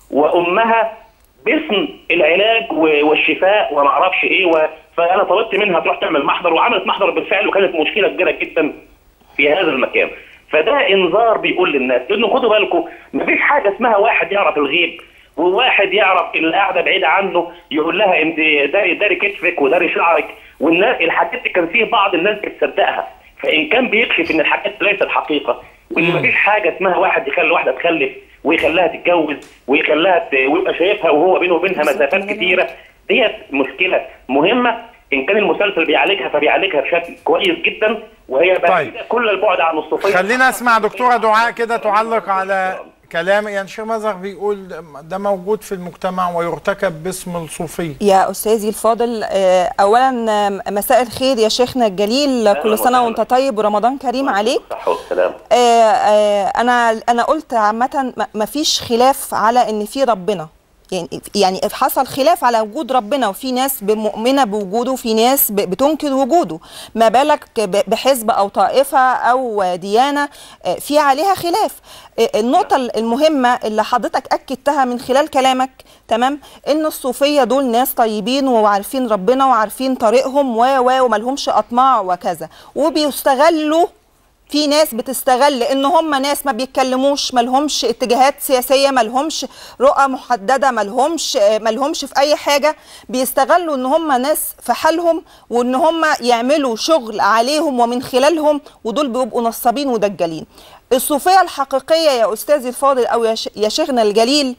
وأمها باسم العلاج و- والشفاء وما اعرفش ايه و... فانا طلبت منها تروح تعمل محضر وعملت محضر بالفعل وكانت مشكله كبيره جدا في هذا المكان فده انذار بيقول للناس لانه خدوا بالكم مفيش حاجه اسمها واحد يعرف الغيب وواحد يعرف اللي قاعده بعيده عنه يقول لها انت داري داري كتفك وداري شعرك والناس الحاجات دي كان فيه بعض الناس بتصدقها فان كان بيكشف ان الحاجات ليست حقيقه وان مفيش حاجه اسمها واحد يخلي واحده تخلف ويخليها تتجوز ويخليها ت... ويبقى شايفها وهو بينه وبينها مسافات كتيره ديت مشكله مهمه ان كان المسلسل بيعالجها فبيعالجها بشكل كويس جدا وهي بعيده كل البعد عن الصوفيه خلينا اسمع دكتوره دعاء كده تعلق على كلام يعني شيخ مزغ بيقول ده موجود في المجتمع ويرتكب باسم الصوفيه يا استاذي الفاضل آه، اولا آه، مساء الخير يا شيخنا الجليل كل سنه وانت طيب ورمضان كريم عليك صح والسلام آه، آه، انا انا قلت عامه ما فيش خلاف على ان في ربنا يعني يعني حصل خلاف على وجود ربنا وفي ناس مؤمنه بوجوده وفي ناس ب- بتنكر وجوده ما بالك ب- بحزب او طائفه او ديانه آه، في عليها خلاف آه، النقطه المهمه اللي حضرتك اكدتها من خلال كلامك تمام ان الصوفيه دول ناس طيبين وعارفين ربنا وعارفين طريقهم و و وملهمش اطماع وكذا وبيستغلوا في ناس بتستغل ان هم ناس ما بيتكلموش مالهمش اتجاهات سياسيه مالهمش رؤى محدده مالهمش مالهمش في اي حاجه بيستغلوا ان هم ناس في حالهم وان هم يعملوا شغل عليهم ومن خلالهم ودول بيبقوا نصابين ودجالين الصوفيه الحقيقيه يا استاذي الفاضل او يا ش- يا شيخنا الجليل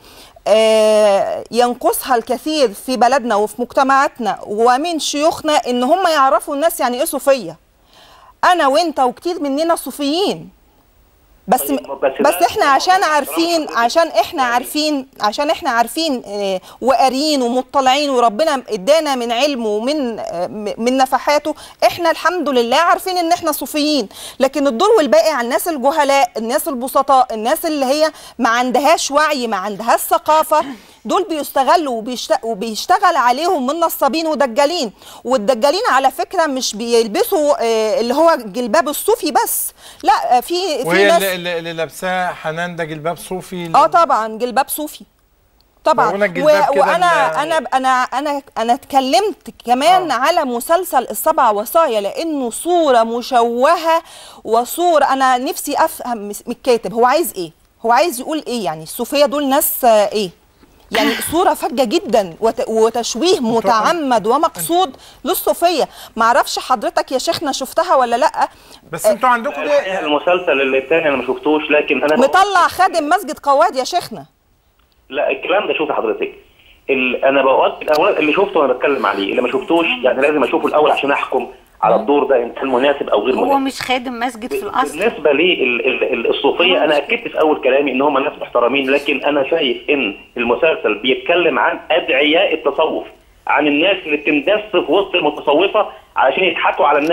آه، ينقصها الكثير في بلدنا وفي مجتمعاتنا ومن شيوخنا ان هم يعرفوا الناس يعني ايه صوفيه انا وانت وكتير مننا صوفيين بس طيب، بس بس ده- احنا عشان عارفين عشان احنا عارفين عشان احنا عارفين آه، وقاريين ومطلعين وربنا ادانا من علمه ومن آه، م- من نفحاته احنا الحمد لله عارفين ان احنا صوفيين لكن الدور والباقي على الناس الجهلاء الناس البسطاء الناس اللي هي ما عندهاش وعي ما عندهاش ثقافه دول بيستغلوا وبيشت- وبيشتغل عليهم من نصابين ودجالين والدجالين على فكره مش بيلبسوا آه، اللي هو جلباب الصوفي بس لا آه، في في وهي ناس اللي, اللي, اللي لابساه حنان ده جلباب صوفي اه طبعا جلباب صوفي طبعا ورونا الجلباب كده وانا ال- انا انا انا انا اتكلمت كمان آه. على مسلسل السبع وصايا لانه صوره مشوهه وصوره انا نفسي افهم من الكاتب هو عايز ايه هو عايز يقول ايه يعني الصوفيه دول ناس آه، ايه يعني صوره فجه جدا وت- وتشويه متعمد ومقصود للصوفيه معرفش حضرتك يا شيخنا شفتها ولا لا بس انتوا عندكم الحقيقة المسلسل اللي الثاني انا ما شفتوش لكن انا مطلع خادم مسجد قواد يا شيخنا لا الكلام ده شوف حضرتك ال... انا بؤكد اولا اللي شفته انا بتكلم عليه اللي ما شفتوش يعني لازم اشوفه الاول عشان احكم على الدور ده ان كان مناسب او غير هو مناسب مش خادم مسجد في الاصل بالنسبه للصوفيه انا اكدت في اول كلامي ان هم ناس محترمين لكن انا شايف ان المسلسل بيتكلم عن ادعياء التصوف عن الناس اللي بتندس في وسط المتصوفه علشان يضحكوا على الناس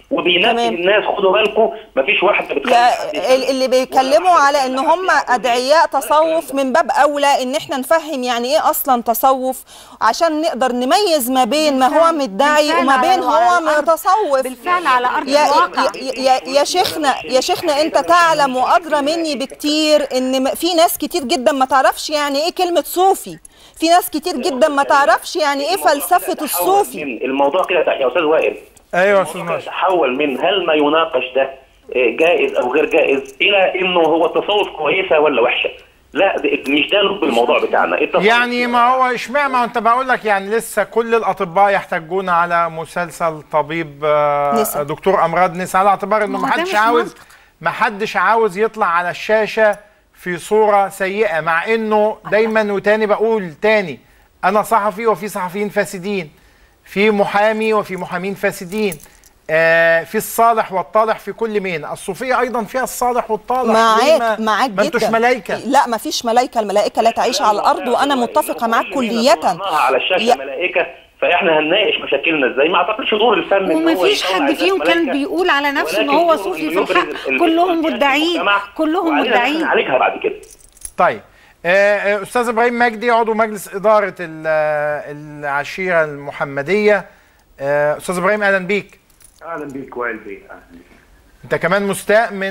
وبينبه الناس خدوا بالكم مفيش واحد بتخلي يا حد ال- اللي بيتكلموا على ان هم ادعياء تصوف من باب اولى ان احنا نفهم يعني ايه اصلا تصوف عشان نقدر نميز ما بين ما هو مدعي بالفعل وما على- بين على هو الأرض. متصوف بالفعل على أرض يا الواقع. يا, يا, يا شيخنا يا شيخنا انت تعلم وادرى مني بكتير ان م- في ناس كتير جدا ما تعرفش يعني ايه كلمه صوفي في ناس كتير جدا ما تعرفش يعني ايه فلسفه الصوفي من الموضوع كده يا استاذ وائل ايوه يا استاذ ناصر تحول من هل ما يناقش ده آه، جائز او غير جائز الى انه هو التصوف كويسه ولا وحشه لا ده- مش ده لب الموضوع بتاعنا التصوف يعني ما هو اشمعنى ما هو انت بقول لك يعني لسه كل الاطباء يحتجون على مسلسل طبيب آه، نسا. دكتور امراض نساء على اعتبار انه ما هو ما ده حدش مش عاوز منطق. ما حدش عاوز يطلع على الشاشه في صوره سيئه مع انه دايما وتاني بقول تاني انا صحفي وفي صحفيين فاسدين في محامي وفي محامين فاسدين آه في الصالح والطالح في كل مين الصوفيه ايضا فيها الصالح والطالح ليه معاك ما- معاك ما انتوش جدا ملائكه لا ما فيش ملائكه الملائكه لا تعيش على الارض وانا متفقه معاك كليه طلعناها على الشاشه يا- ملائكه فاحنا هنناقش مشاكلنا ازاي ما اعتقدش دور الفن إن هو ومفيش يطلع حد الناس فيهم كان ملائكة. بيقول على نفسه ان ولكن هو دوره صوفي إنه في يبرز الحق ال- كلهم الفساد في مدعين المجتمع، كلهم وعلينا إن إحنا مدعين نعالجها بعد كده طيب آه، آه، استاذ ابراهيم مجدي عضو مجلس اداره ال- آه، العشيره المحمديه آه، استاذ ابراهيم اهلا بيك اهلا بيك وائل بيه اهلا بيك انت كمان مستاء من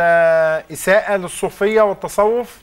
الاساءه للصوفيه والتصوف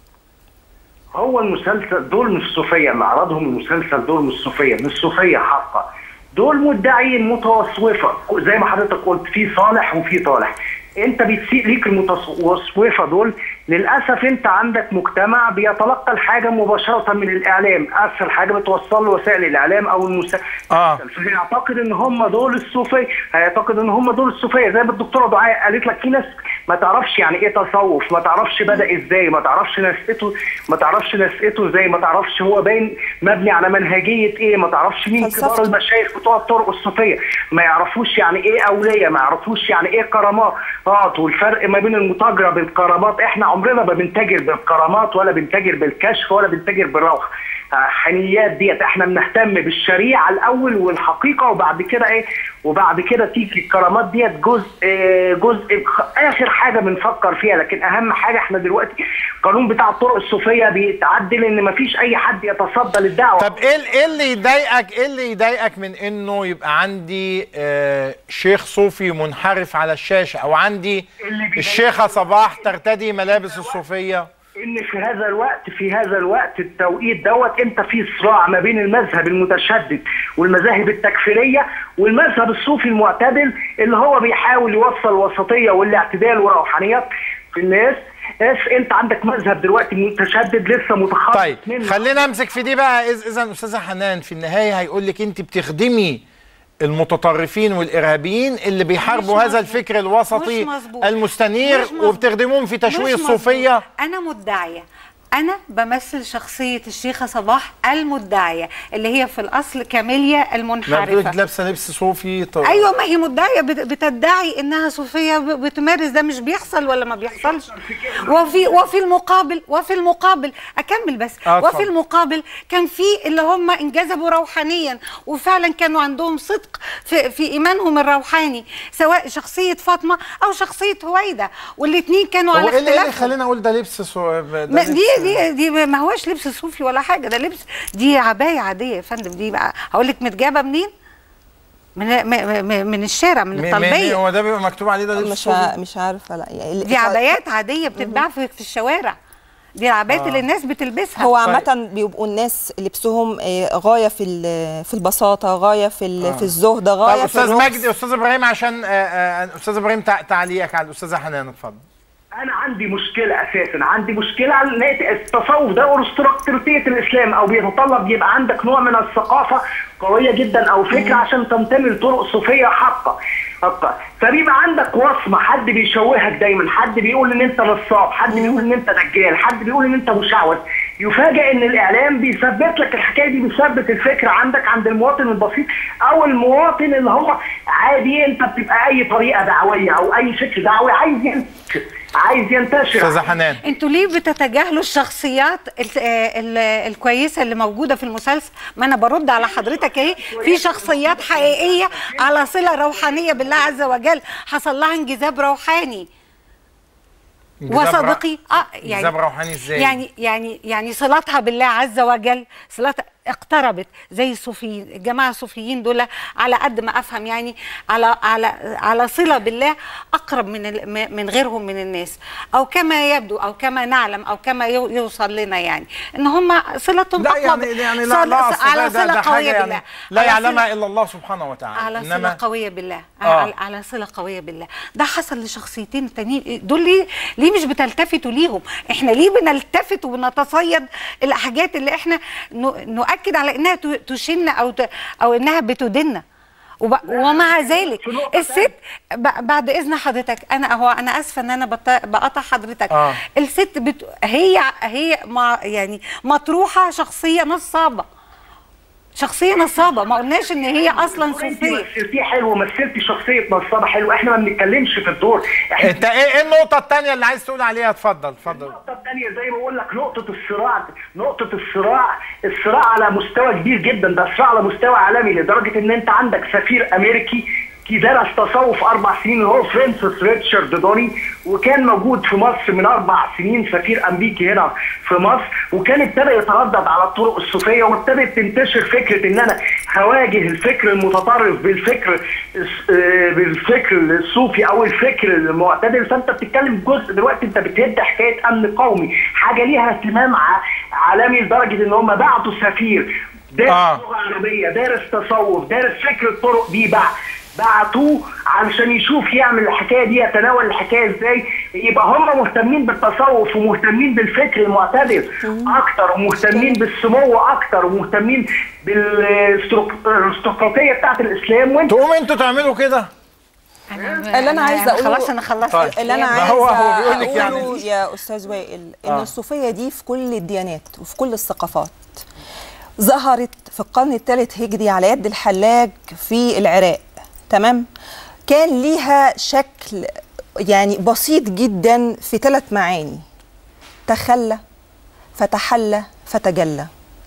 هو المسلسل دول مش صوفيه معرضهم المسلسل دول مش صوفيه مش صوفيه حقا دول مدعيين متوسوفه زي ما حضرتك قلت في صالح وفي طالح انت بتسيء ليك المتوسوفه دول للاسف انت عندك مجتمع بيتلقى الحاجه مباشره من الاعلام اسهل حاجه بتوصل له وسائل الاعلام او المسلسل اه فهيعتقد ان هم دول الصوفيه هيعتقد ان هم دول الصوفيه زي ما الدكتوره دعاء قالت لك في ناس ما تعرفش يعني ايه تصوف ما تعرفش بدا ازاي ما تعرفش نشأته ما تعرفش نشأته ازاي ما تعرفش هو باين مبني على منهجيه ايه ما تعرفش مين كبار المشايخ بتوع الطرق الصوفيه ما يعرفوش يعني ايه اوليه ما يعرفوش يعني ايه كرامات اه والفرق ما بين المتاجره بالكرامات احنا عمرنا ما بنتاجر بالكرامات ولا بنتاجر بالكشف ولا بنتاجر بالروح حنيات ديت احنا بنهتم بالشريعه الاول والحقيقه وبعد كده ايه وبعد كده تيجي الكرامات ديت جزء آه، جزء خ- اخر حاجه بنفكر فيها لكن اهم حاجه احنا دلوقتي القانون بتاع الطرق الصوفيه بيتعدل ان مفيش اي حد يتصدى للدعوه طب ايه ال- ايه اللي يضايقك ايه اللي يضايقك من انه يبقى عندي آه شيخ صوفي منحرف على الشاشه او عندي الشيخه صباح ترتدي ملابس الصوفيه ان في هذا الوقت في هذا الوقت التوقيت دوت انت في صراع ما بين المذهب المتشدد والمذاهب التكفيريه والمذهب الصوفي المعتدل اللي هو بيحاول يوصل الوسطيه والاعتدال والروحانيات في الناس بس انت عندك مذهب دلوقتي متشدد لسه متخصص طيب خلينا امسك في دي بقى إذ- اذا استاذه حنان في النهايه هيقول لك انت بتخدمي المتطرفين والارهابيين اللي بيحاربوا مش هذا مظبوط. الفكر الوسطي مش مظبوط. المستنير مش مظبوط. وبتخدموهم في تشويه مش مظبوط. الصوفيه انا مدعيه انا بمثل شخصية الشيخة صباح المدعية اللي هي في الأصل كاميليا ما المنحرفة بتقولك لابسه لبس صوفي طب ايوه ما هي مدعيه بت- بتدعي انها صوفيه ب- بتمارس ده مش بيحصل ولا ما بيحصلش وفي وفي المقابل وفي المقابل اكمل بس آه، وفي اتفضل. المقابل كان في اللي هم انجذبوا روحانيا وفعلا كانوا عندهم صدق في, في ايمانهم الروحاني سواء شخصيه فاطمه او شخصيه هويده والاثنين كانوا هو على ايه اللي- إيه اللي اختلاف خلينا اقول ده لبس سو... ده ما لبس- دي دي دي ما هوش لبس صوفي ولا حاجه ده لبس دي عبايه عاديه يا فندم دي بقى هقول لك متجابه منين؟ من م- م- من الشارع من م- الطلبيه هو ده بيبقى مكتوب عليه ده لبس مش صوفي ع- مش عارفه لا يعني دي عبايات عاديه بتتباع في, في الشوارع دي العبايات آه. اللي الناس بتلبسها هو عامة بيبقوا الناس لبسهم آه، غاية في ال- في البساطة غاية في ال- آه. في الزهد طب غاية في استاذ الرخص. مجدي استاذ ابراهيم عشان آه، آه، استاذ ابراهيم تع- تعليقك على الاستاذه حنان اتفضل انا عندي مشكله اساسا عندي مشكله على ان التصوف ده ارستقراطيه الاسلام او بيتطلب يبقى عندك نوع من الثقافه قويه جدا او فكره عشان تنتمي لطرق صوفيه حقه حقه فبيبقى عندك وصمه حد بيشوهك دايما حد بيقول ان انت نصاب حد بيقول ان انت دجال حد بيقول ان انت مشعوذ يفاجئ ان الاعلام بيثبت لك الحكايه دي بيثبت الفكره عندك عند المواطن البسيط او المواطن اللي هو عادي انت بتبقى اي طريقه دعويه او اي فكر دعوي عايز ينتشر عايز ينتشر استاذه حنان انتوا ليه بتتجاهلوا الشخصيات ال ال الكويسه اللي موجوده في المسلسل ما انا برد على حضرتك اهي في شخصيات حقيقيه على صله روحانيه بالله عز وجل حصل لها انجذاب روحاني انجذاب وصديقي رو- اه يعني انجذاب روحاني ازاي؟ يعني يعني يعني صلاتها بالله عز وجل صلاتها اقتربت زي الصوفيين الجماعه الصوفيين دول على قد ما افهم يعني على على على صله بالله اقرب من ال- م- من غيرهم من الناس او كما يبدو او كما نعلم او كما يو- يوصل لنا يعني ان هم صلتهم لا اقوى يعني ب- يعني صل- لا, لا أصل على ده, ده, صله ده حاجه قويه يعني بالله لا على صلة- يعلمها الا الله سبحانه وتعالى على صله انما قويه بالله آه. على, على صله قويه بالله ده حصل لشخصيتين التانيين دول ليه ليه مش بتلتفتوا ليهم احنا ليه بنلتفت وبنتصيد الحاجات اللي احنا ن- نؤكد على انها ت- تشن او ت- او انها بتدنا وب... ومع ذلك الست ب... بعد اذن حضرتك انا هو انا اسفه ان انا بط... بقطع حضرتك آه. الست بت... هي هي ما يعني مطروحه شخصيه نصابه شخصيه نصابه ما قلناش ان هي اصلا انت صوفيه مثلتيه حلو مثلتي شخصيه نصابه حلو احنا ما بنتكلمش في الدور احنا انت ايه ايه النقطه الثانيه اللي عايز تقول عليها اتفضل اتفضل النقطة الثانية زي ما بقول لك نقطة الصراع نقطة الصراع الصراع على مستوى كبير جدا ده صراع على مستوى عالمي لدرجة إن أنت عندك سفير أمريكي كي درس تصوف أربع سنين اللي هو فرانسيس ريتشارد دوني وكان موجود في مصر من أربع سنين سفير أمريكي هنا في مصر وكان ابتدى يتردد على الطرق الصوفية وابتدت تنتشر فكرة إن أنا هواجه الفكر المتطرف بالفكر الس- آه، بالفكر الصوفي أو الفكر المعتدل فأنت بتتكلم جزء دلوقتي أنت بتهد حكاية أمن قومي حاجة ليها اهتمام ع- عالمي لدرجة إن هم بعتوا سفير دارس آه. لغة عربية دارس تصوف دارس فكر الطرق دي بقى بعتوه علشان يشوف يعمل الحكايه دي يتناول الحكايه ازاي يبقى هم مهتمين بالتصوف ومهتمين بالفكر المعتدل اكتر ومهتمين بالسمو اكتر ومهتمين بالارستقراطيه بتاعت الاسلام وانت تقوم انتوا تعملوا كده اللي انا عايزه اقوله خلاص انا خلصت طيب. اللي انا ما عايزه هو- هو بيقول لك اقوله يعني- يا استاذ وائل ان آه. الصوفيه دي في كل الديانات وفي كل الثقافات ظهرت في القرن الثالث هجري على يد الحلاج في العراق تمام كان ليها شكل يعني بسيط جدا في ثلاث معاني تخلى فتحلى فتجلى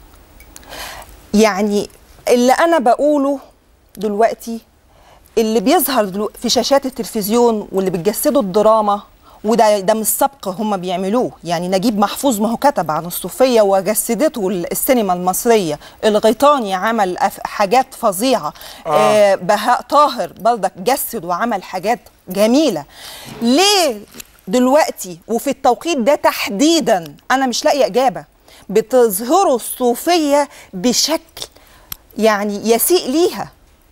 يعني اللي انا بقوله دلوقتي اللي بيظهر دلو- في شاشات التلفزيون واللي بتجسدوا الدراما وده ده مش سبق هم بيعملوه يعني نجيب محفوظ ما هو كتب عن الصوفيه وجسدته السينما المصريه الغيطاني عمل أف- حاجات فظيعه آه. آه بهاء طاهر برضك جسد وعمل حاجات جميله ليه دلوقتي وفي التوقيت ده تحديدا انا مش لاقيه اجابه بتظهروا الصوفيه بشكل يعني يسيء ليها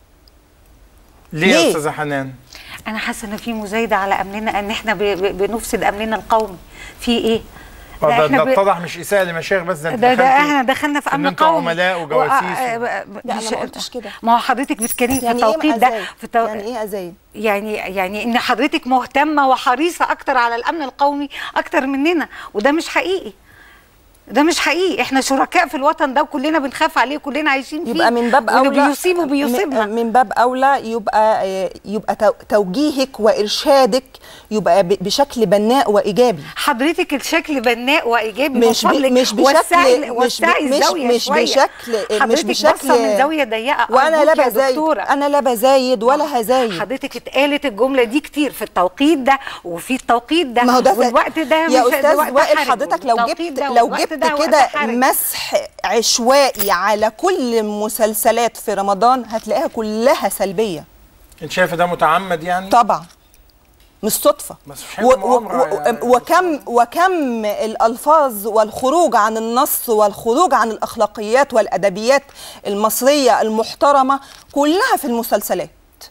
ليه يا ليه؟ استاذه حنان انا حاسه ان في مزايده على امننا ان احنا ب- ب- بنفسد امننا القومي في ايه آه، ده, إحنا ده ب- اتضح مش اساءه لمشايخ بس ده انت ده, ده دخلتي احنا دخلنا في إن امن انتوا قومي عملاء وجواسيس و- و- آه، لا، أنا مش- ما قلتش كده. ما هو حضرتك بتتكلمي في يعني إيه التوقيت ده أزايد؟ في التو... يعني ايه ازايد يعني يعني ان حضرتك مهتمه وحريصه اكتر على الامن القومي اكتر مننا وده مش حقيقي ده مش حقيقي احنا شركاء في الوطن ده وكلنا بنخاف عليه كلنا عايشين فيه يبقى من باب واللي اولى بيصيبه بيصيبنا من من باب اولى يبقى يبقى تو- توجيهك وارشادك يبقى ب- بشكل بناء وايجابي حضرتك الشكل بناء وايجابي مش من ب- فضلك مش بشكل وسعي مش ب- وسعي مش الزاويه مش شوية. بشكل مش حضرتك بشكل باصة من زاويه ضيقه وانا لا أرجوك يا بزايد دكتورة. انا لا بزايد ولا هزايد حضرتك اتقالت الجمله دي كتير في التوقيت ده وفي التوقيت ده ما هو ده والوقت ده يا مش ده استاذ وقت وائل حرج حضرتك لو والتوقيت جبت ده لو والوقت جبت ده وقت كده حرج. مسح عشوائي على كل المسلسلات في رمضان هتلاقيها كلها سلبيه انت شايفه ده متعمد يعني طبعا مش صدفه بس مش و- هيبقى و- مؤامرة و- يعني. وكم وكم الالفاظ والخروج عن النص والخروج عن الاخلاقيات والادبيات المصريه المحترمه كلها في المسلسلات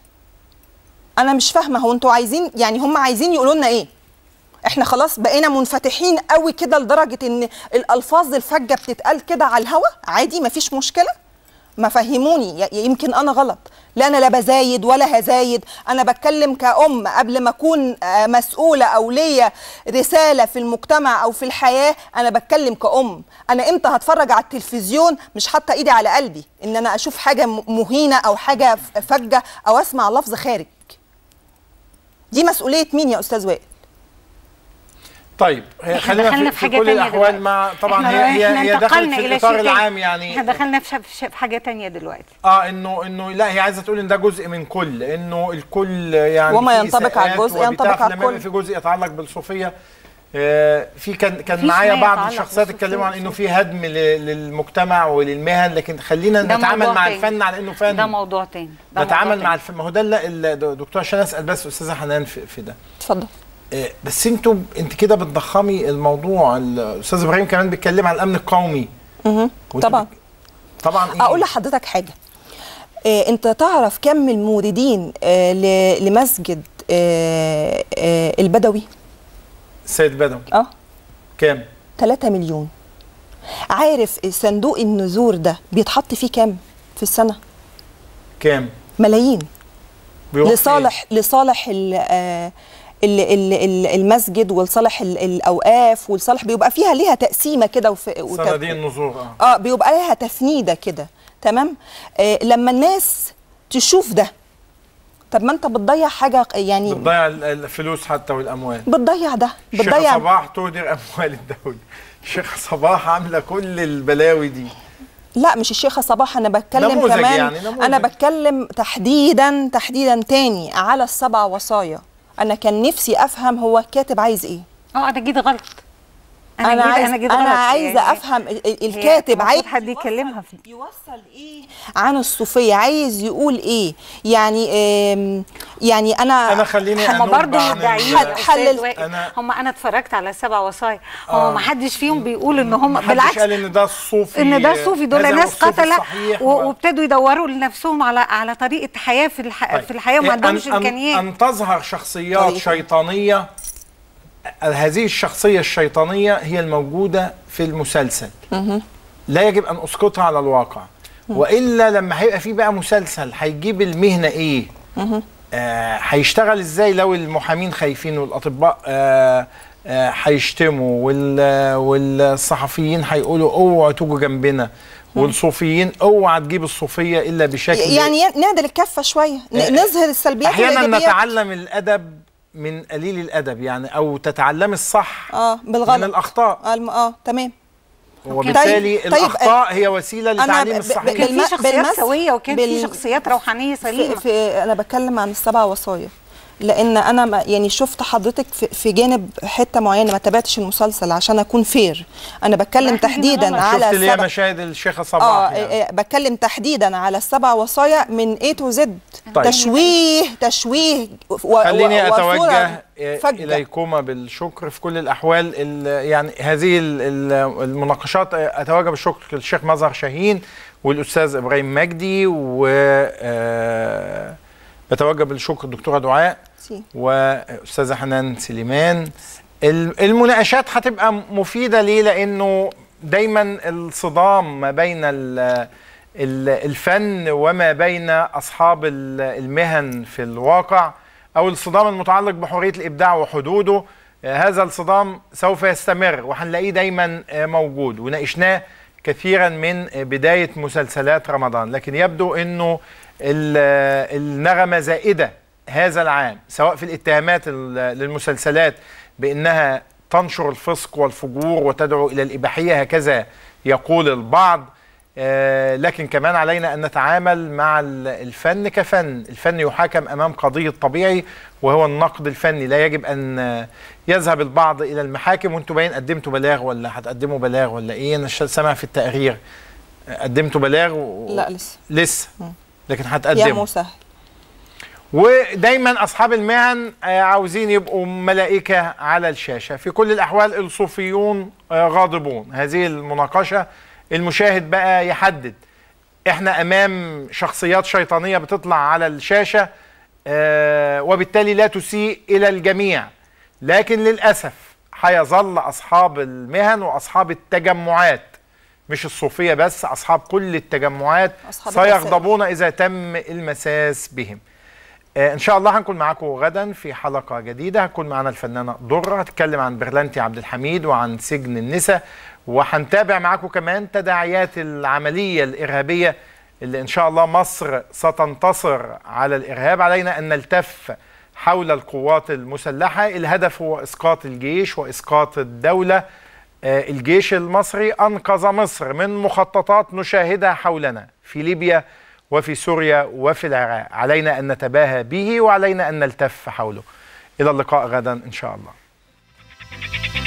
انا مش فاهمه هو انتوا عايزين يعني هم عايزين يقولوا لنا ايه احنا خلاص بقينا منفتحين قوي كده لدرجه ان الالفاظ الفجه بتتقال كده على الهوا عادي مفيش مشكله ما فهموني ي- يمكن انا غلط لا انا لا بزايد ولا هزايد انا بتكلم كأم قبل ما اكون آه، مسؤولة او ليا رسالة في المجتمع او في الحياة انا بتكلم كأم انا امتى هتفرج على التلفزيون مش حاطة ايدي على قلبي ان انا اشوف حاجة م- مهينة او حاجة ف- فجة او اسمع لفظ خارج دي مسؤولية مين يا استاذ وائل طيب هي إحنا خلينا دخلنا في, في في حاجة كل تانية الاحوال دلوقتي. مع طبعا إحنا- هي هي إحنا هي دخلت انتقلنا في إلى الاطار شيء تاني. العام يعني احنا دخلنا في, ش- في حاجه تانية دلوقتي اه انه انه لا هي عايزه تقول ان ده جزء من كل انه الكل يعني وما في ينطبق على إساءات الجزء وبتاع، ينطبق على فلما يبقى الكل. في جزء يتعلق بالصوفيه آه، في كان كان مفيش معايا ما بعض يتعلق الشخصيات بالصوفية اتكلموا عن انه في هدم ل- للمجتمع وللمهن لكن خلينا ده نتعامل موضوع مع تاني. الفن على انه فن ده موضوع تاني ده نتعامل موضوع مع الفن ما هو ده اللي الدكتور عشان اسال بس استاذه حنان في, في ده اتفضل آه، بس انتوا انت كده بتضخمي الموضوع الاستاذ ابراهيم كمان بيتكلم عن الامن القومي مهم. وانت طبعا طبعا ايه اقول لحضرتك حاجه آه، انت تعرف كم الموردين آه، ل- لمسجد آه، آه، البدوي السيد بدوي اه كام 3 مليون عارف صندوق النذور ده بيتحط فيه كام في السنه كام ملايين بيروح لصالح لصالح ال- آه، ال- ال- ال- المسجد ولصالح ال- الاوقاف ولصالح بيبقى فيها ليها تقسيمه كده وف- وت- صناديق النزور اه اه بيبقى لها تفنيده كده تمام آه لما الناس تشوف ده طب ما انت بتضيع حاجه يعني بتضيع ال- الفلوس حتى والاموال بتضيع ده الشيخة بتضيع صباح تهدر اموال الدوله الشيخة صباح عامله كل البلاوي دي لا مش الشيخه صباح انا بتكلم نموذج كمان يعني، نموذج. انا بتكلم تحديدا تحديدا تاني على السبع وصايا انا كان نفسي افهم هو كاتب عايز ايه اه انا جيت غلط انا, جيت- عايز أنا انا, جيت أنا غلط. عايزه يعني افهم ال- ال- هي الكاتب المفروض عايز حد يكلمها في يوصل ايه عن الصوفيه عايز يقول ايه يعني آم، يعني انا انا خليني هم أنوب برضه عن مدعيين ال- يا حلل- أستاذ وائل. أنا- هم انا اتفرجت على السبع وصايا آه. هو ما حدش فيهم بيقول ان هم محدش بالعكس قال ان ده الصوفي ان ده الصوفي دول هذا هو ناس الصوفي قتله الصحيح و- وابتدوا يدوروا لنفسهم على على طريقه حياه في الح... طيب. في الحياه وما إيه، عندهمش أن- أن- امكانيات ان تظهر شخصيات طريقة. شيطانيه هذه الشخصيه الشيطانيه هي الموجوده في المسلسل لا يجب ان اسقطها على الواقع والا لما هيبقى في بقى مسلسل هيجيب المهنه ايه آه، هيشتغل ازاي لو المحامين خايفين والاطباء آه، آه، هيشتموا وال- والصحفيين هيقولوا اوعوا تيجوا جنبنا والصوفيين اوعى تجيب الصوفيه الا بشكل يعني نعدل الكفه شويه ن- آه، نظهر السلبيات احيانا والإيجابيات. نتعلم الادب من قليل الادب يعني او تتعلم الصح اه بالغلط من الاخطاء اه الم- اه تمام وبالتالي طيب- طيب، الاخطاء هي وسيله أنا لتعليم ب- ب- الصحيح كان بالم- في شخصيات بالمس- سويه وكان في بال- شخصيات روحانيه سليمه في, في انا بتكلم عن السبع وصايا لان انا ما يعني شفت حضرتك في, في جانب حته معينه ما تابعتش المسلسل عشان اكون فير انا بتكلم إحنا تحديدا غلط. على شفت اللي هي السبع مشاهد الشيخه اه صباح يعني. آه، بتكلم تحديدا على السبع وصايا من A to Z طيب. تشويه تشويه و خليني و- وصورة اتوجه فجة. اليكما بالشكر في كل الاحوال ال- يعني هذه ال- ال- المناقشات اتوجه بالشكر للشيخ مظهر شاهين والاستاذ ابراهيم مجدي و آه، بتوجه بالشكر الدكتوره دعاء سي. واستاذه حنان سليمان ال- المناقشات هتبقى مفيده ليه لانه دايما الصدام ما بين ال- ال- الفن وما بين اصحاب ال- المهن في الواقع او الصدام المتعلق بحريه الابداع وحدوده آه، هذا الصدام سوف يستمر وهنلاقيه دايما آه، موجود وناقشناه كثيرا من آه، بدايه مسلسلات رمضان لكن يبدو انه ال- آه، النغمه زائده هذا العام سواء في الاتهامات ال- للمسلسلات بانها تنشر الفسق والفجور وتدعو الى الاباحيه هكذا يقول البعض آه، لكن كمان علينا ان نتعامل مع ال- الفن كفن، الفن يحاكم امام قضيه طبيعي وهو النقد الفني، لا يجب ان آه، يذهب البعض الى المحاكم وانتم باين قدمتوا بلاغ ولا هتقدموا بلاغ ولا ايه؟ انا ش- سامع في التقرير آه، قدمتوا بلاغ و... لا لسه لسه لكن يا هتقدموا مسهل ودايما اصحاب المهن آه، عاوزين يبقوا ملائكه على الشاشه في كل الاحوال الصوفيون آه، غاضبون هذه المناقشه المشاهد بقى يحدد احنا امام شخصيات شيطانيه بتطلع على الشاشه آه، وبالتالي لا تسيء الى الجميع لكن للاسف هيظل اصحاب المهن واصحاب التجمعات مش الصوفيه بس اصحاب كل التجمعات أصحاب سيغضبون اذا تم المساس بهم آه، ان شاء الله هنكون معاكم غدا في حلقه جديده هتكون معنا الفنانه ضره هتتكلم عن برلانتي عبد الحميد وعن سجن النساء وهنتابع معاكم كمان تداعيات العمليه الارهابيه اللي ان شاء الله مصر ستنتصر على الارهاب علينا ان نلتف حول القوات المسلحة الهدف هو إسقاط الجيش وإسقاط الدولة آه، الجيش المصري أنقذ مصر من مخططات نشاهدها حولنا في ليبيا وفي سوريا وفي العراق علينا أن نتباهى به وعلينا أن نلتف حوله إلى اللقاء غدا إن شاء الله